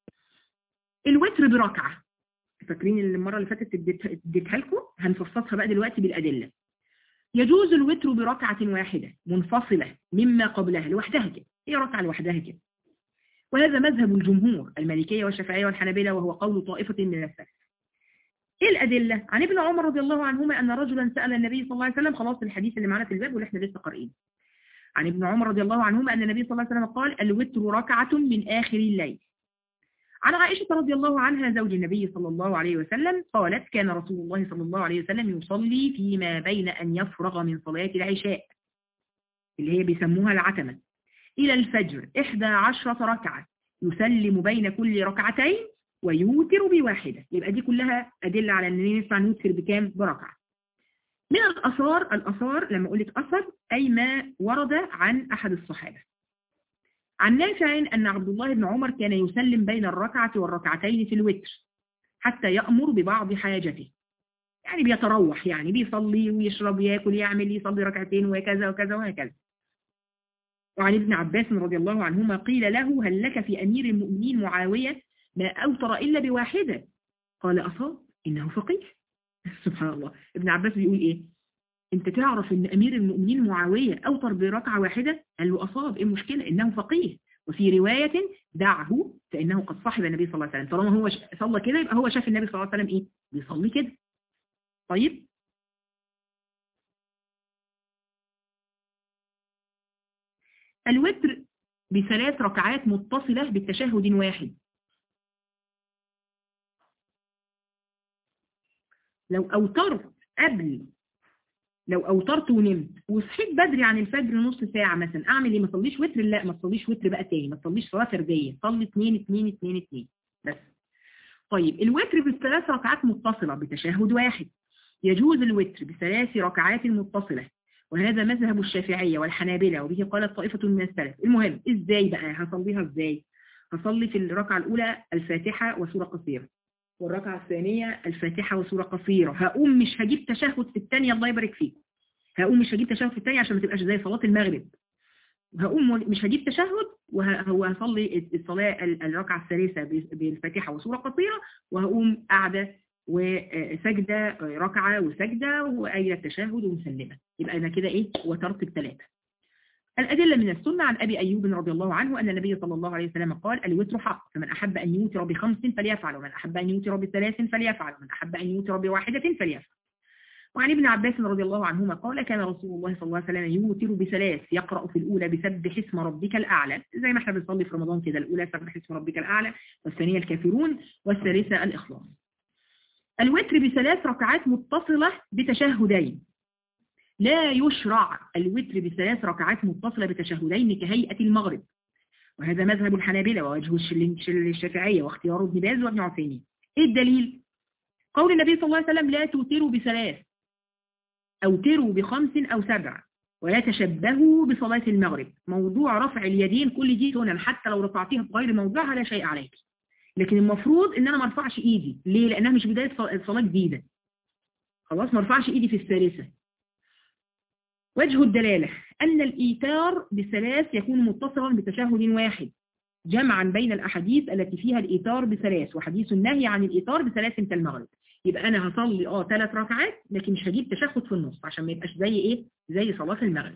الوتر بركعة فاكرين المرة اللي فاتت اديتها لكم هنفصصها بقى دلوقتي بالأدلة يجوز الوتر بركعة واحدة منفصلة مما قبلها لوحدها كده هي ركعة لوحدها كده وهذا مذهب الجمهور المالكية والشافعية والحنابلة وهو قول طائفة من السلف ايه الأدلة؟ عن ابن عمر رضي الله عنهما أن رجلا سأل النبي صلى الله عليه وسلم خلاص الحديث اللي معنا في الباب واللي احنا لسه قارئين عن ابن عمر رضي الله عنهما أن النبي صلى الله عليه وسلم قال الوتر ركعة من آخر الليل عن عائشة رضي الله عنها زوج النبي صلى الله عليه وسلم قالت كان رسول الله صلى الله عليه وسلم يصلي فيما بين أن يفرغ من صلاة العشاء اللي هي بيسموها العتمة إلى الفجر إحدى عشرة ركعة يسلم بين كل ركعتين ويوتر بواحدة يبقى دي كلها أدلة على أن نسمع نوتر بكام بركعة من الأثار الأثار لما أقول لك أثر أي ما ورد عن أحد الصحابة عن نافع أن عبد الله بن عمر كان يسلم بين الركعة والركعتين في الوتر حتى يأمر ببعض حاجته يعني بيتروح يعني بيصلي ويشرب وياكل يعمل يصلي ركعتين وكذا وكذا وهكذا وعن ابن عباس رضي الله عنهما قيل له هل لك في أمير المؤمنين معاوية ما أوتر إلا بواحدة قال أصاب إنه فقيه سبحان الله ابن عباس بيقول إيه انت تعرف ان امير المؤمنين معاوية اوتر بركعة واحدة قال له اصاب ايه المشكلة انه فقيه وفي رواية دعه فانه قد صاحب النبي صلى الله عليه وسلم طالما هو صلى كده يبقى هو شاف النبي صلى الله عليه وسلم ايه بيصلي كده طيب الوتر بثلاث ركعات متصلة بالتشهد واحد لو أوترت قبل لو اوترت ونمت وصحيت بدري عن الفجر نص ساعة مثلا اعمل ايه ما تصليش وتر لا ما تصليش وتر بقى تاني ما تصليش صلاة فردية صلي 2 2 2 2 بس طيب الوتر بالثلاث ركعات متصلة بتشهد واحد يجوز الوتر بثلاث ركعات متصلة وهذا مذهب الشافعية والحنابلة وبه قالت طائفة من السلف المهم ازاي بقى هصليها ازاي هصلي في الركعة الأولى الفاتحة وسورة قصيرة والركعة الثانية الفاتحة وسورة قصيرة هقوم مش هجيب تشهد في الثانية الله يبارك فيك هقوم مش هجيب تشهد في الثانية عشان ما تبقاش زي صلاة المغرب هقوم مش هجيب تشهد وهصلي الصلاة الركعة الثالثة بالفاتحة وسورة قصيرة وهقوم قاعدة وسجدة ركعة وسجدة وآية التشهد ومسلمة يبقى أنا كده إيه وترت بثلاثة الأدلة من السنة عن أبي أيوب رضي الله عنه أن النبي صلى الله عليه وسلم قال الوتر حق فمن أحب أن يوتر بخمس فليفعل ومن أحب أن يوتر بثلاث فليفعل ومن أحب أن يوتر بواحدة فليفعل وعن ابن عباس رضي الله عنهما قال كان رسول الله صلى الله عليه وسلم يوتر بثلاث يقرأ في الأولى بسبح اسم ربك الأعلى زي ما احنا بنصلي في رمضان كده الأولى سبح اسم ربك الأعلى والثانية الكافرون والثالثة الإخلاص الوتر بثلاث ركعات متصلة بتشهدين لا يشرع الوتر بثلاث ركعات متصلة بتشهدين كهيئة المغرب وهذا مذهب الحنابلة ووجه الشافعية واختيار ابن باز وابن عثيمين ايه الدليل قول النبي صلى الله عليه وسلم لا توتروا بثلاث اوتروا بخمس او سبع ولا تشبهوا بصلاة المغرب موضوع رفع اليدين كل دي سنن حتى لو رفعتيها في غير موضعها لا شيء عليك لكن المفروض ان انا ما ارفعش ايدي ليه لانها مش بداية صلاة جديدة خلاص ما ارفعش ايدي في الثالثة وجه الدلالة أن الإيتار بثلاث يكون متصلا بتشهد واحد جمعا بين الأحاديث التي فيها الإيتار بثلاث وحديث النهي عن الإيتار بثلاث كالمغرب يبقى أنا هصلي اه ثلاث ركعات لكن مش هجيب تشهد في النص عشان ما يبقاش زي إيه زي صلاة المغرب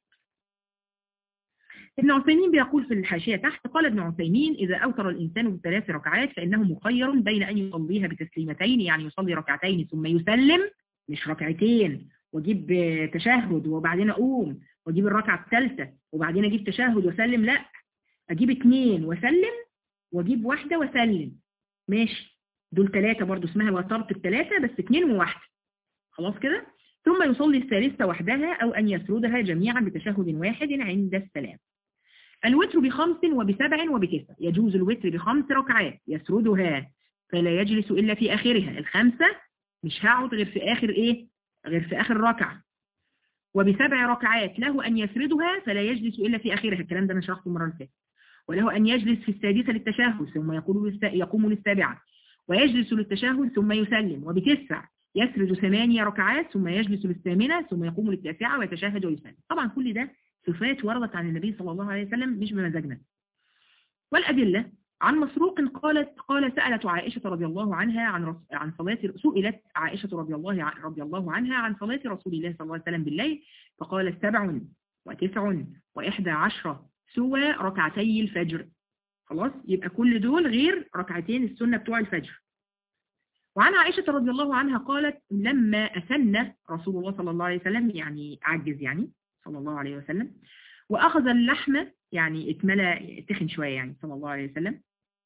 ابن عثيمين بيقول في الحاشية تحت قال ابن عثيمين إذا أوتر الإنسان بثلاث ركعات فإنه مخير بين أن يصليها بتسليمتين يعني يصلي ركعتين ثم يسلم مش ركعتين واجيب تشهد وبعدين أقوم واجيب الركعة الثالثة وبعدين أجيب تشهد وسلم لا أجيب اثنين وسلم واجيب واحدة وسلم ماشي دول ثلاثة برضو اسمها وترت الثلاثة بس اثنين وواحدة خلاص كده ثم يصلي الثالثة وحدها أو أن يسردها جميعا بتشهد واحد عند السلام الوتر بخمس وبسبع وبتسع يجوز الوتر بخمس ركعات يسردها فلا يجلس إلا في آخرها الخمسة مش هقعد غير في آخر إيه غير في آخر ركعة وبسبع ركعات له أن يسردها فلا يجلس إلا في آخرها الكلام ده أنا شرحته المرة اللي فاتت وله أن يجلس في السادسة للتشهد ثم يقول يقوم للسابعة ويجلس للتشهد ثم يسلم وبتسع يسرد ثمانية ركعات ثم يجلس للثامنة ثم يقوم للتاسعة ويتشهد ويسلم طبعا كل ده صفات وردت عن النبي صلى الله عليه وسلم مش بمزاجنا والأدلة عن مسروق قالت قال سألت عائشة رضي الله عنها عن عن صلاة سئلت عائشة رضي الله رضي الله عنها عن صلاة رسول الله صلى الله عليه وسلم بالليل فقالت سبع وتسع وإحدى عشرة سوى ركعتي الفجر خلاص يبقى كل دول غير ركعتين السنة بتوع الفجر وعن عائشة رضي الله عنها قالت لما أثنى رسول الله صلى الله عليه وسلم يعني عجز يعني صلى الله عليه وسلم وأخذ اللحم يعني اتملى تخن شوية يعني صلى الله عليه وسلم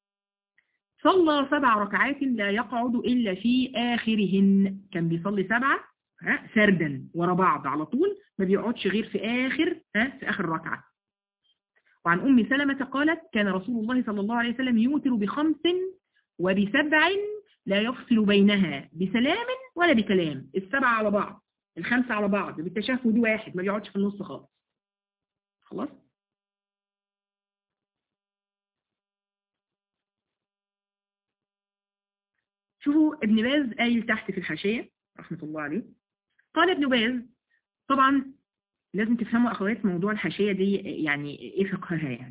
صلى سبع ركعات لا يقعد إلا في آخرهن كان بيصلي سبعة ها سردا ورا بعض على طول ما بيقعدش غير في آخر ها في آخر ركعة وعن أم سلمة قالت كان رسول الله صلى الله عليه وسلم يوتر بخمس وبسبع لا يفصل بينها بسلام ولا بكلام السبعة على بعض الخمسة على بعض بالتشهد واحد ما بيقعدش في النص خالص خلاص شوفوا ابن باز قايل تحت في الحاشية رحمة الله عليه قال ابن باز طبعا لازم تفهموا أخوات موضوع الحاشية دي يعني إيه فقهها يعني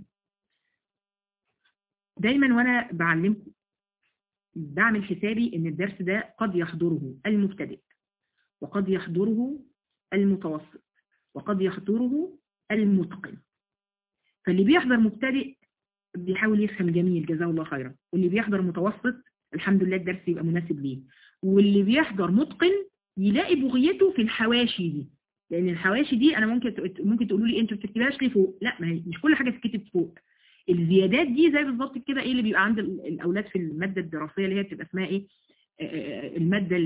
دايما وأنا بعلمكم بعمل حسابي إن الدرس ده قد يحضره المبتدئ وقد يحضره المتوسط وقد يحضره المتقن فاللي بيحضر مبتدئ بيحاول يفهم جميل جزاه الله خيرا واللي بيحضر متوسط الحمد لله الدرس يبقى مناسب ليه واللي بيحضر متقن يلاقي بغيته في الحواشي دي لان الحواشي دي انا ممكن ممكن تقولوا لي انتوا بتكتبهاش ليه فوق لا ما هي مش كل حاجه تتكتب فوق الزيادات دي زي بالظبط كده ايه اللي بيبقى عند الاولاد في الماده الدراسيه اللي هي بتبقى اسمها ايه الماده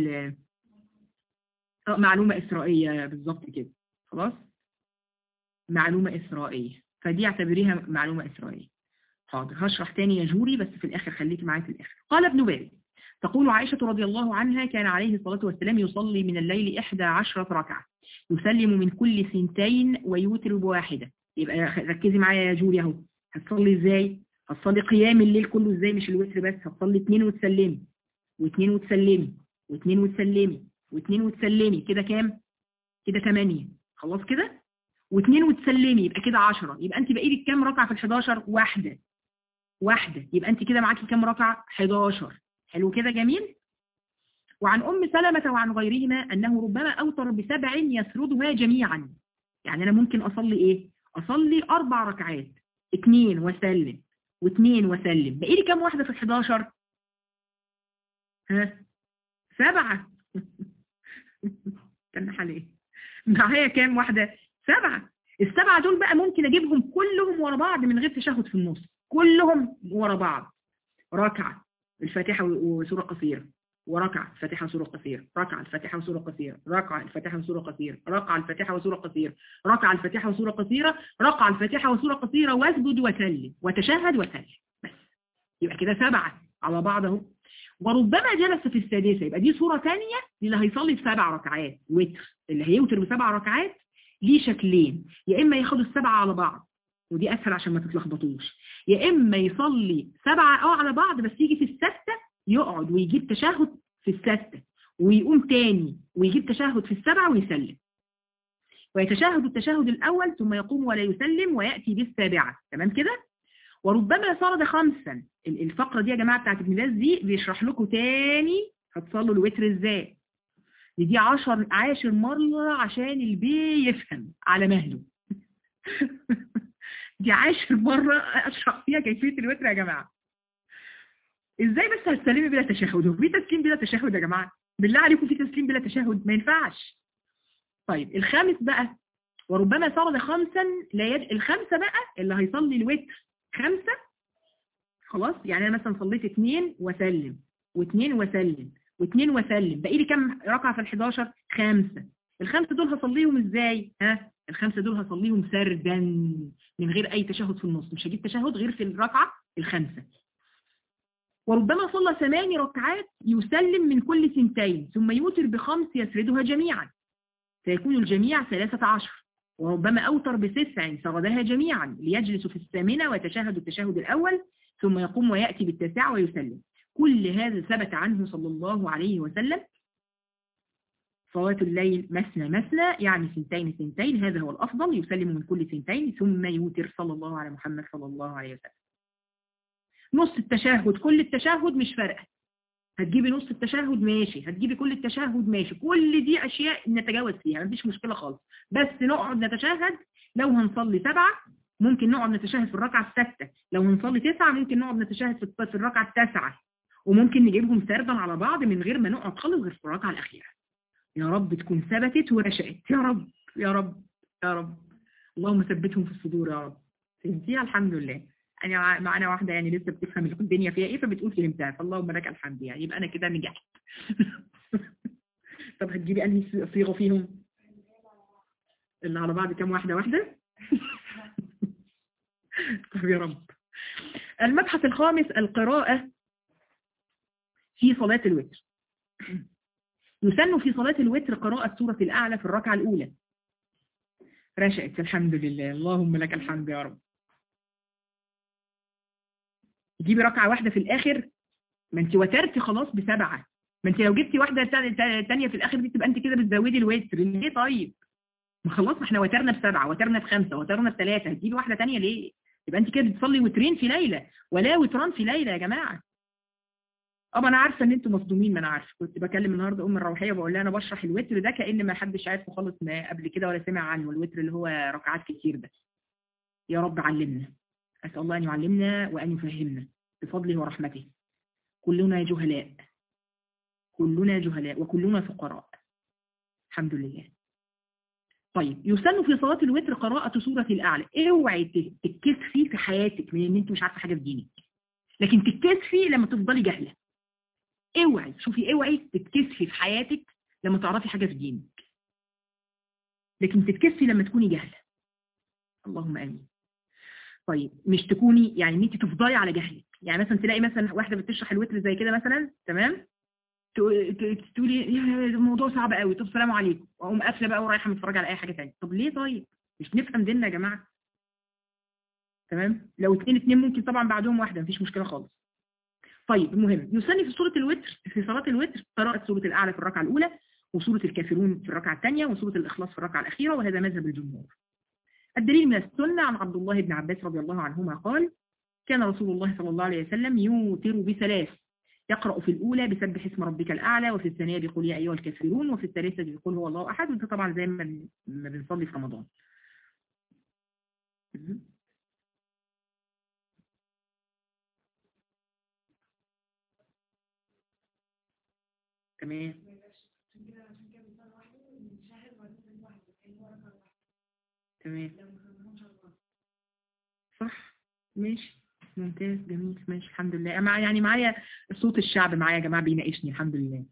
معلومه اسرائيه بالظبط كده خلاص معلومه اسرائيه فدي اعتبريها معلومه اسرائيه حاضر هشرح تاني يا جوري بس في الآخر خليكي معايا في الآخر قال ابن باز تقول عائشة رضي الله عنها كان عليه الصلاة والسلام يصلي من الليل إحدى عشرة ركعة يسلم من كل سنتين ويوتر بواحدة يبقى ركزي معايا يا جوري اهو هتصلي ازاي هتصلي قيام الليل كله ازاي مش الوتر بس هتصلي اتنين وتسلمي واتنين وتسلمي واتنين وتسلمي واتنين وتسلمي كده كام كده تمانية خلاص كده واتنين وتسلمي يبقى كده عشرة يبقى انت بقى لك كام ركعة في ال11 واحدة واحدة يبقى انت كده معاكي كام ركعة 11 حلو كده جميل وعن أم سلمة وعن غيرهما أنه ربما أوتر بسبع يسردها جميعا يعني أنا ممكن أصلي إيه أصلي أربع ركعات اتنين وسلم واتنين وسلم بقي لي كام واحدة في 11 ها سبعة كان حالي معايا كام واحدة سبعة السبعة دول بقى ممكن أجيبهم كلهم ورا بعض من غير تشهد في النص كلهم ورا بعض ركعة الفاتحة وسورة قصيرة وركعة الفاتحة وسورة قصيرة ركعة الفاتحة وسورة قصيرة ركعة الفاتحة وسورة قصيرة ركعة الفاتحة وسورة قصيرة ركعة الفاتحة وسورة قصيرة ركعة الفاتحة وسورة قصيرة واسجد وسلم وتشهد وسلم بس يبقى كده سبعة على بعض اهو وربما جلس في السادسة يبقى دي صورة ثانية اللي هيصلي بسبع ركعات وتر اللي هيوتر بسبع ركعات ليه شكلين يا إما ياخد السبعة على بعض ودي أسهل عشان ما تتلخبطوش يا إما يصلي سبعة اه على بعض بس يجي في الستة يقعد ويجيب تشهد في الستة ويقوم تاني ويجيب تشهد في السبعة ويسلم ويتشهد التشهد الأول ثم يقوم ولا يسلم ويأتي بالسابعة تمام كده وربما صرد خمسا الفقرة دي يا جماعة بتاعت ابن باز دي بيشرح لكم تاني هتصلوا الوتر ازاي دي, دي عشر عاشر مرة عشان البي يفهم على مهله دي عاشر مرة أشرح فيها كيفية الوتر يا جماعة ازاي بس هتسلمي بلا تشهد هو في تسليم بلا تشهد يا جماعة بالله عليكم في تسليم بلا تشهد ما ينفعش طيب الخامس بقى وربما صرد خمسا لا يد... الخمسة بقى اللي هيصلي الوتر خمسة خلاص يعني انا مثلا صليت اثنين وسلم واثنين وسلم واثنين وسلم باقي لي كام ركعة في ال11 خمسة الخمسة دول هصليهم ازاي ها الخمسة دول هصليهم سردا من غير اي تشهد في النص مش هجيب تشهد غير في الركعة الخامسة وربما صلى ثماني ركعات يسلم من كل سنتين ثم يوتر بخمس يسردها جميعا فيكون الجميع ثلاثة عشر وربما أوتر بتسع سردها جميعا ليجلس في الثامنة ويتشهد التشهد الأول ثم يقوم ويأتي بالتاسعة ويسلم كل هذا ثبت عنه صلى الله عليه وسلم صلاة الليل مثنى مثنى يعني سنتين سنتين هذا هو الأفضل يسلم من كل سنتين ثم يوتر صلى الله على محمد صلى الله عليه وسلم نص التشهد كل التشهد مش فارقه هتجيبي نص التشهد ماشي هتجيبي كل التشهد ماشي كل دي أشياء نتجاوز فيها مفيش مشكلة خالص بس نقعد نتشهد لو هنصلي سبعة ممكن نقعد نتشهد في الركعة السادسة لو هنصلي تسعة ممكن نقعد نتشهد في الركعة التاسعة وممكن نجيبهم سردا على بعض من غير ما نقعد خالص غير في الركعة الأخيرة يا رب تكون ثبتت ورشقت يا رب يا رب يا رب اللهم ثبتهم في الصدور يا رب فهمتيها الحمد لله يعني معانا واحدة يعني لسه بتفهم الدنيا فيها ايه فبتقول فهمتها فاللهم لك الحمد يعني يبقى انا كده نجحت طب هتجيبي انهي صيغة فيهم اللي على بعض كام واحدة واحدة طب يا رب المبحث الخامس القراءة في صلاة الوتر يسن في صلاة الوتر قراءة سورة الأعلى في الركعة الأولى رشأت الحمد لله اللهم لك الحمد يا رب تجيبي ركعة واحدة في الآخر ما انت وترتي خلاص بسبعة ما انت لو جبتي واحدة تانية في الآخر دي تبقى انت كده بتزودي الوتر ليه طيب ما خلاص ما احنا وترنا بسبعة وترنا بخمسة وترنا بثلاثة هتجيبي واحدة تانية ليه يبقى انت كده بتصلي وترين في ليلة ولا وتران في ليلة يا جماعة اه انا عارفه ان انتوا مصدومين ما انا عارفه كنت بكلم النهارده ام الروحيه وبقول لها انا بشرح الوتر ده كان ما حدش عارفه خالص ما قبل كده ولا سمع عنه الوتر اللي هو ركعات كتير ده يا رب علمنا اسال الله ان يعلمنا وان يفهمنا بفضله ورحمته كلنا جهلاء كلنا جهلاء وكلنا فقراء الحمد لله طيب يسن في صلاة الوتر قراءة سورة الأعلى اوعي تتكسفي في حياتك من ان انت مش عارفة حاجة في دينك لكن تتكسفي لما تفضلي جاهلة اوعي شوفي اوعي تتكسفي في حياتك لما تعرفي حاجة في دينك لكن تتكسفي لما تكوني جاهلة اللهم امين طيب مش تكوني يعني ان انت تفضلي على جهلك يعني مثلا تلاقي مثلا واحده بتشرح الوتر زي كده مثلا تمام تقولي الموضوع صعب قوي طب السلام عليكم واقوم قافله بقى ورايحه متفرجه على اي حاجه ثانيه طب ليه طيب مش نفهم ديننا يا جماعه تمام لو اثنين اثنين ممكن طبعا بعدهم واحده مفيش مشكله خالص طيب المهم يسن في سوره الوتر في صلاه الوتر قراءه سوره الاعلى في الركعه الاولى وسوره الكافرون في الركعه الثانيه وسوره الاخلاص في الركعه الاخيره وهذا مذهب الجمهور الدليل من السنة عن عبد الله بن عباس رضي الله عنهما قال كان رسول الله صلى الله عليه وسلم يوتر بثلاث يقرأ في الأولى بسبح اسم ربك الأعلى وفي الثانية بقول يا أيها الكافرون وفي الثالثة بقول هو الله أحد وده طبعا زي ما بنصلي في رمضان تمام تمام صح ماشي ممتاز جميل ماشي الحمد لله مع يعني معايا صوت الشعب معايا يا جماعة بيناقشني الحمد لله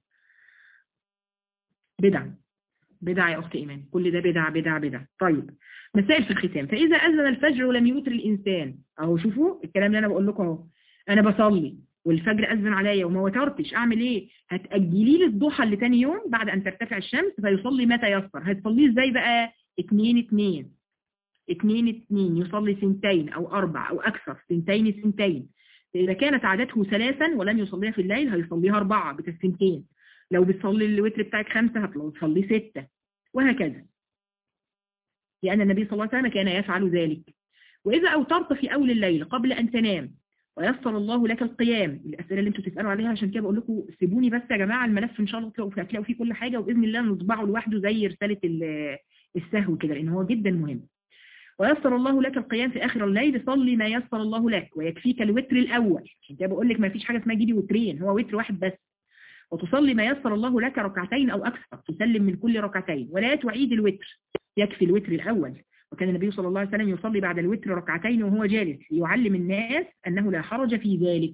بدع بدع يا أخت إيمان كل ده بدع بدع بدع طيب مسائل في الختام فإذا أذن الفجر ولم يوتر الإنسان أهو شوفوا الكلام اللي أنا بقول لكم أهو أنا بصلي والفجر أذن عليا وما وترتش أعمل إيه هتأجلي لي الضحى اللي تاني يوم بعد أن ترتفع الشمس فيصلي متى يسر هتصليه إزاي بقى اتنين اتنين اتنين اتنين يصلي سنتين او اربع او اكثر سنتين سنتين اذا كانت عادته ثلاثا ولم يصليها في الليل هيصليها اربعة بتسنتين لو بتصلي الوتر بتاعك خمسة هتصلي ستة وهكذا لأن النبي صلى الله عليه وسلم كان يفعل ذلك وإذا أوترت في أول الليل قبل أن تنام ويسر الله لك القيام الأسئلة اللي انتوا تسألوا عليها عشان كده بقول لكم سيبوني بس يا جماعة الملف إن شاء الله تلاقوا هتلاقوا فيه كل حاجة وبإذن الله نطبعه لوحده زي رسالة السهو كده لأن هو جدا مهم ويسر الله لك القيام في آخر الليل صلي ما يسر الله لك ويكفيك الوتر الأول عشان كده بقول لك ما فيش حاجة اسمها جيبي وترين هو وتر واحد بس وتصلي ما يسر الله لك ركعتين أو أكثر تسلم من كل ركعتين ولا تعيد الوتر يكفي الوتر الأول وكان النبي صلى الله عليه وسلم يصلي بعد الوتر ركعتين وهو جالس ليعلم الناس أنه لا حرج في ذلك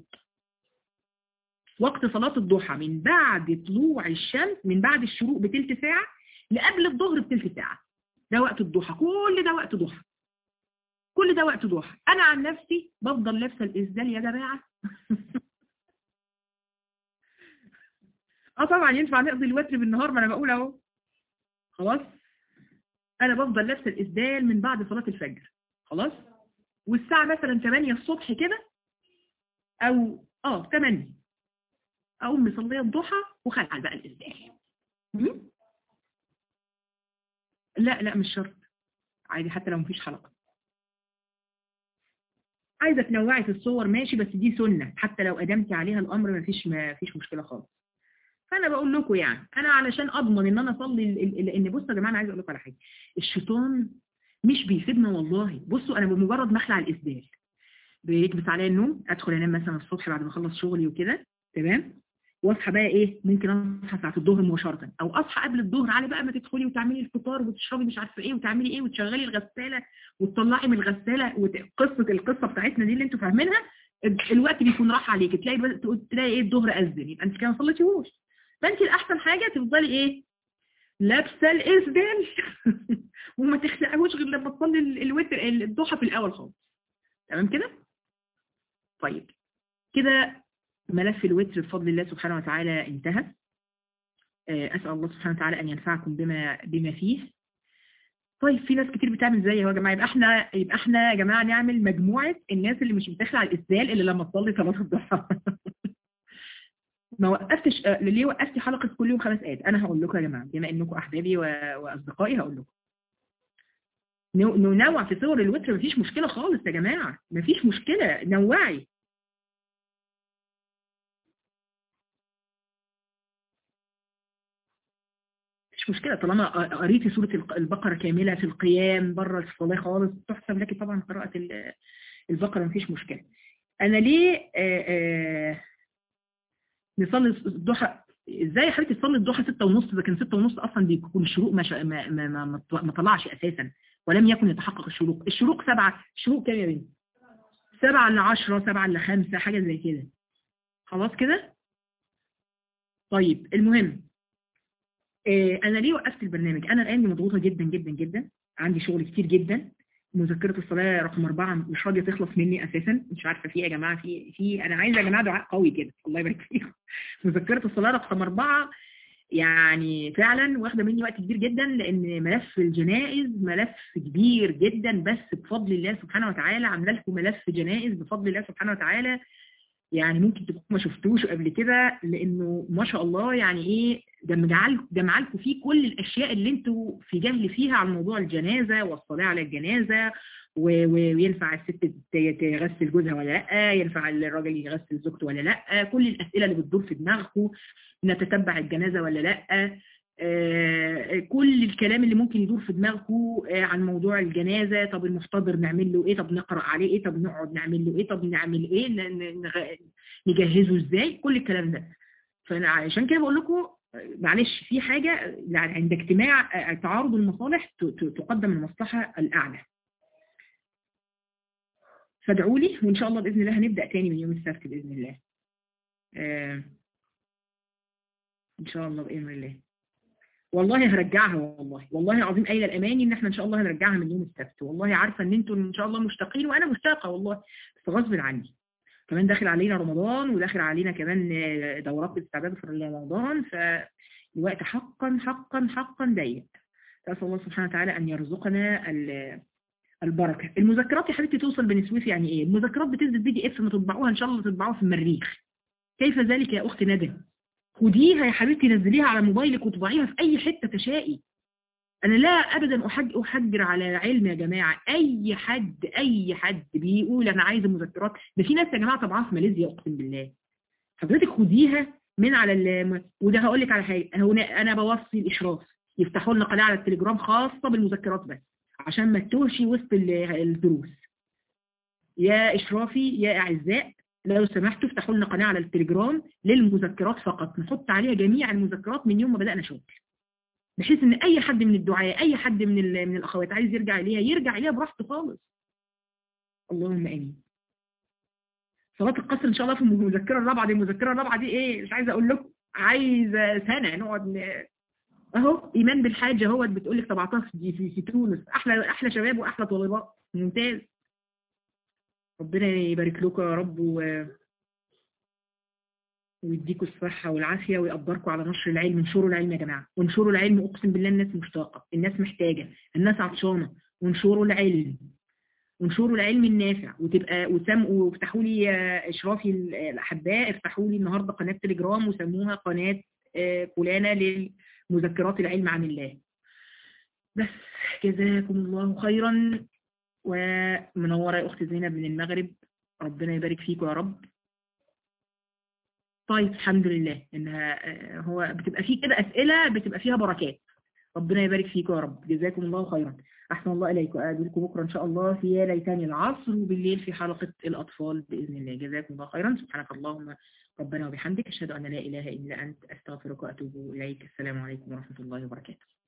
وقت صلاة الضحى من بعد طلوع الشمس من بعد الشروق بتلت ساعة لقبل الظهر بتلت ساعة ده وقت الضحى كل ده وقت ضحى كل ده وقت ضحى أنا عن نفسي بفضل لابسه الإسدال يا جماعة اه طبعا ينفع نقضي الوتر بالنهار ما انا بقول اهو خلاص انا بفضل لابسه الاسدال من بعد صلاة الفجر خلاص والساعة مثلا 8 الصبح كده او اه 8 اقوم مصليه الضحى وخلع بقى الاسدال لا لا مش شرط عادي حتى لو مفيش حلقة عايزة تنوعي في الصور ماشي بس دي سنة حتى لو قدمتي عليها الامر مفيش مفيش مشكلة خالص فانا بقول لكم يعني انا علشان اضمن ان انا اصلي لان بصوا يا جماعه انا عايز اقول لكم على حاجه الشيطان مش بيسيبنا والله بصوا انا بمجرد ما اخلع الاسدال بيكبس عليا النوم ادخل انام مثلا الصبح بعد ما اخلص شغلي وكده تمام واصحى بقى ايه ممكن اصحى ساعه الظهر مباشره او اصحى قبل الظهر على بقى ما تدخلي وتعملي الفطار وتشربي مش عارفه ايه وتعملي ايه وتشغلي الغساله وتطلعي من الغساله قصه القصه بتاعتنا دي اللي انتوا فاهمينها الوقت بيكون راح عليك تلاقي تلاقي ايه الظهر اذن يبقى انت كده ما صليتيهوش فانت الاحسن حاجة تفضلي ايه لابسه الاسدال وما تخلعهوش غير لما تصلي الوتر الضحى في الاول خالص تمام كده طيب كده ملف الوتر بفضل الله سبحانه وتعالى انتهى اسال الله سبحانه وتعالى ان ينفعكم بما بما فيه طيب في ناس كتير بتعمل زي يا جماعه يبقى احنا يبقى احنا يا جماعه نعمل مجموعه الناس اللي مش بتخلع الاسدال الا لما تصلي صلاه الضحى ما وقفتش ليه وقفتي حلقة كل يوم خمس آيات أنا هقول لكم يا جماعة بما إنكم أحبابي وأصدقائي هقول لكم ننوع في صور الوتر مفيش مشكلة خالص يا جماعة مفيش مشكلة نوعي مفيش مشكلة طالما قريتي سورة البقرة كاملة في القيام بره الصلاة خالص تحسب لك طبعا قراءة البقرة مفيش مشكلة أنا ليه آآ آآ نصلي الضحى ازاي يا حبيبتي تصلي الضحى 6 ونص اذا كان 6 ونص اصلا بيكون الشروق ما ما ما, ما, ما طلعش اساسا ولم يكن يتحقق الشروق الشروق سبعة الشروق كام يا بنتي 7 ل 10 7 ل 5 حاجه زي كده خلاص كده طيب المهم إيه انا ليه وقفت البرنامج انا الان مضغوطه جدا جدا جدا عندي شغل كتير جدا مذكرة الصلاة رقم أربعة مش راضية تخلص مني أساسا مش عارفة في يا جماعة في في أنا عايزة يا جماعة دعاء قوي كده الله يبارك فيكم مذكرة الصلاة رقم أربعة يعني فعلا واخدة مني وقت كبير جدا لأن ملف الجنائز ملف كبير جدا بس بفضل الله سبحانه وتعالى عاملة لكم ملف جنائز بفضل الله سبحانه وتعالى يعني ممكن تكونوا ما شفتوش قبل كده لانه ما شاء الله يعني ايه جمع لكم فيه كل الاشياء اللي انتوا في جهل فيها عن موضوع الجنازه والصلاه على الجنازه وينفع الست تغسل جوزها ولا لا ينفع الراجل يغسل زوجته ولا لا كل الاسئله اللي بتدور في دماغكم نتتبع الجنازه ولا لا آه كل الكلام اللي ممكن يدور في دماغكم آه عن موضوع الجنازة طب المحتضر نعمل له ايه طب نقرأ عليه ايه طب نقعد نعمل له ايه طب نعمل ايه نجهزه ازاي كل الكلام ده فانا عشان كده بقول لكم معلش في حاجة عند اجتماع تعارض المصالح تقدم المصلحة الأعلى فادعوا لي وإن شاء الله بإذن الله هنبدأ تاني من يوم السبت بإذن الله آه إن شاء الله بإذن الله والله هرجعها والله والله العظيم قايله الاماني ان احنا ان شاء الله هنرجعها من يوم السبت والله عارفه ان انتوا ان شاء الله مشتاقين وانا مشتاقه والله بس غصب عني كمان داخل علينا رمضان وداخل علينا كمان دورات الاستعداد في رمضان فالوقت حقا حقا حقا ضيق اسال الله سبحانه وتعالى ان يرزقنا البركه المذكرات يا حبيبتي توصل بني سويف يعني ايه المذكرات بتنزل بي دي اف ما تطبعوها ان شاء الله تطبعوها في المريخ كيف ذلك يا اخت ندى خديها يا حبيبتي نزليها على موبايلك وطبعيها في اي حتة تشائي انا لا ابدا أحج احجر على علم يا جماعه اي حد اي حد بيقول انا عايز مذكرات ده في ناس يا جماعه طبعا في ماليزيا اقسم بالله حضرتك خديها من على ال وده هقول لك على حاجه هنا انا بوصي الاشراف يفتحوا لنا قناه على التليجرام خاصه بالمذكرات بس عشان ما تتوهش وسط الدروس يا اشرافي يا اعزاء لو سمحتوا افتحوا لنا قناه على التليجرام للمذكرات فقط نحط عليها جميع المذكرات من يوم ما بدانا شغل بحيث ان اي حد من الدعاء اي حد من من الاخوات عايز يرجع اليها يرجع اليها براحته خالص اللهم امين صلاه القصر ان شاء الله في المذكره الرابعه دي المذكره الرابعه دي ايه مش عايزه اقول لكم عايزه سنه نقعد ن... اهو ايمان بالحاجه اهوت بتقول لك 17 دي في, في تونس احلى احلى شباب واحلى طالبات ممتاز ربنا يبارك لكم يا رب و... ويديكم الصحة والعافية ويقدركم على نشر العلم انشروا العلم يا جماعة وانشروا العلم اقسم بالله الناس مشتاقة الناس محتاجة الناس عطشانة وانشروا العلم وانشروا العلم النافع وتبقى وسموا وافتحوا لي اشرافي الاحباء افتحوا لي النهارده قناه تليجرام وسموها قناه فلانه للمذكرات العلم عن الله بس جزاكم الله خيرا ومنوره يا اخت زينب من المغرب ربنا يبارك فيكم يا رب طيب الحمد لله انها هو بتبقى فيه كده اسئله بتبقى فيها بركات ربنا يبارك فيكم يا رب جزاكم الله خيرا احسن الله اليكم اقابلكم بكره ان شاء الله في ليتان العصر وبالليل في حلقه الاطفال باذن الله جزاكم الله خيرا سبحانك اللهم ربنا وبحمدك اشهد ان لا اله الا انت استغفرك واتوب اليك السلام عليكم ورحمه الله وبركاته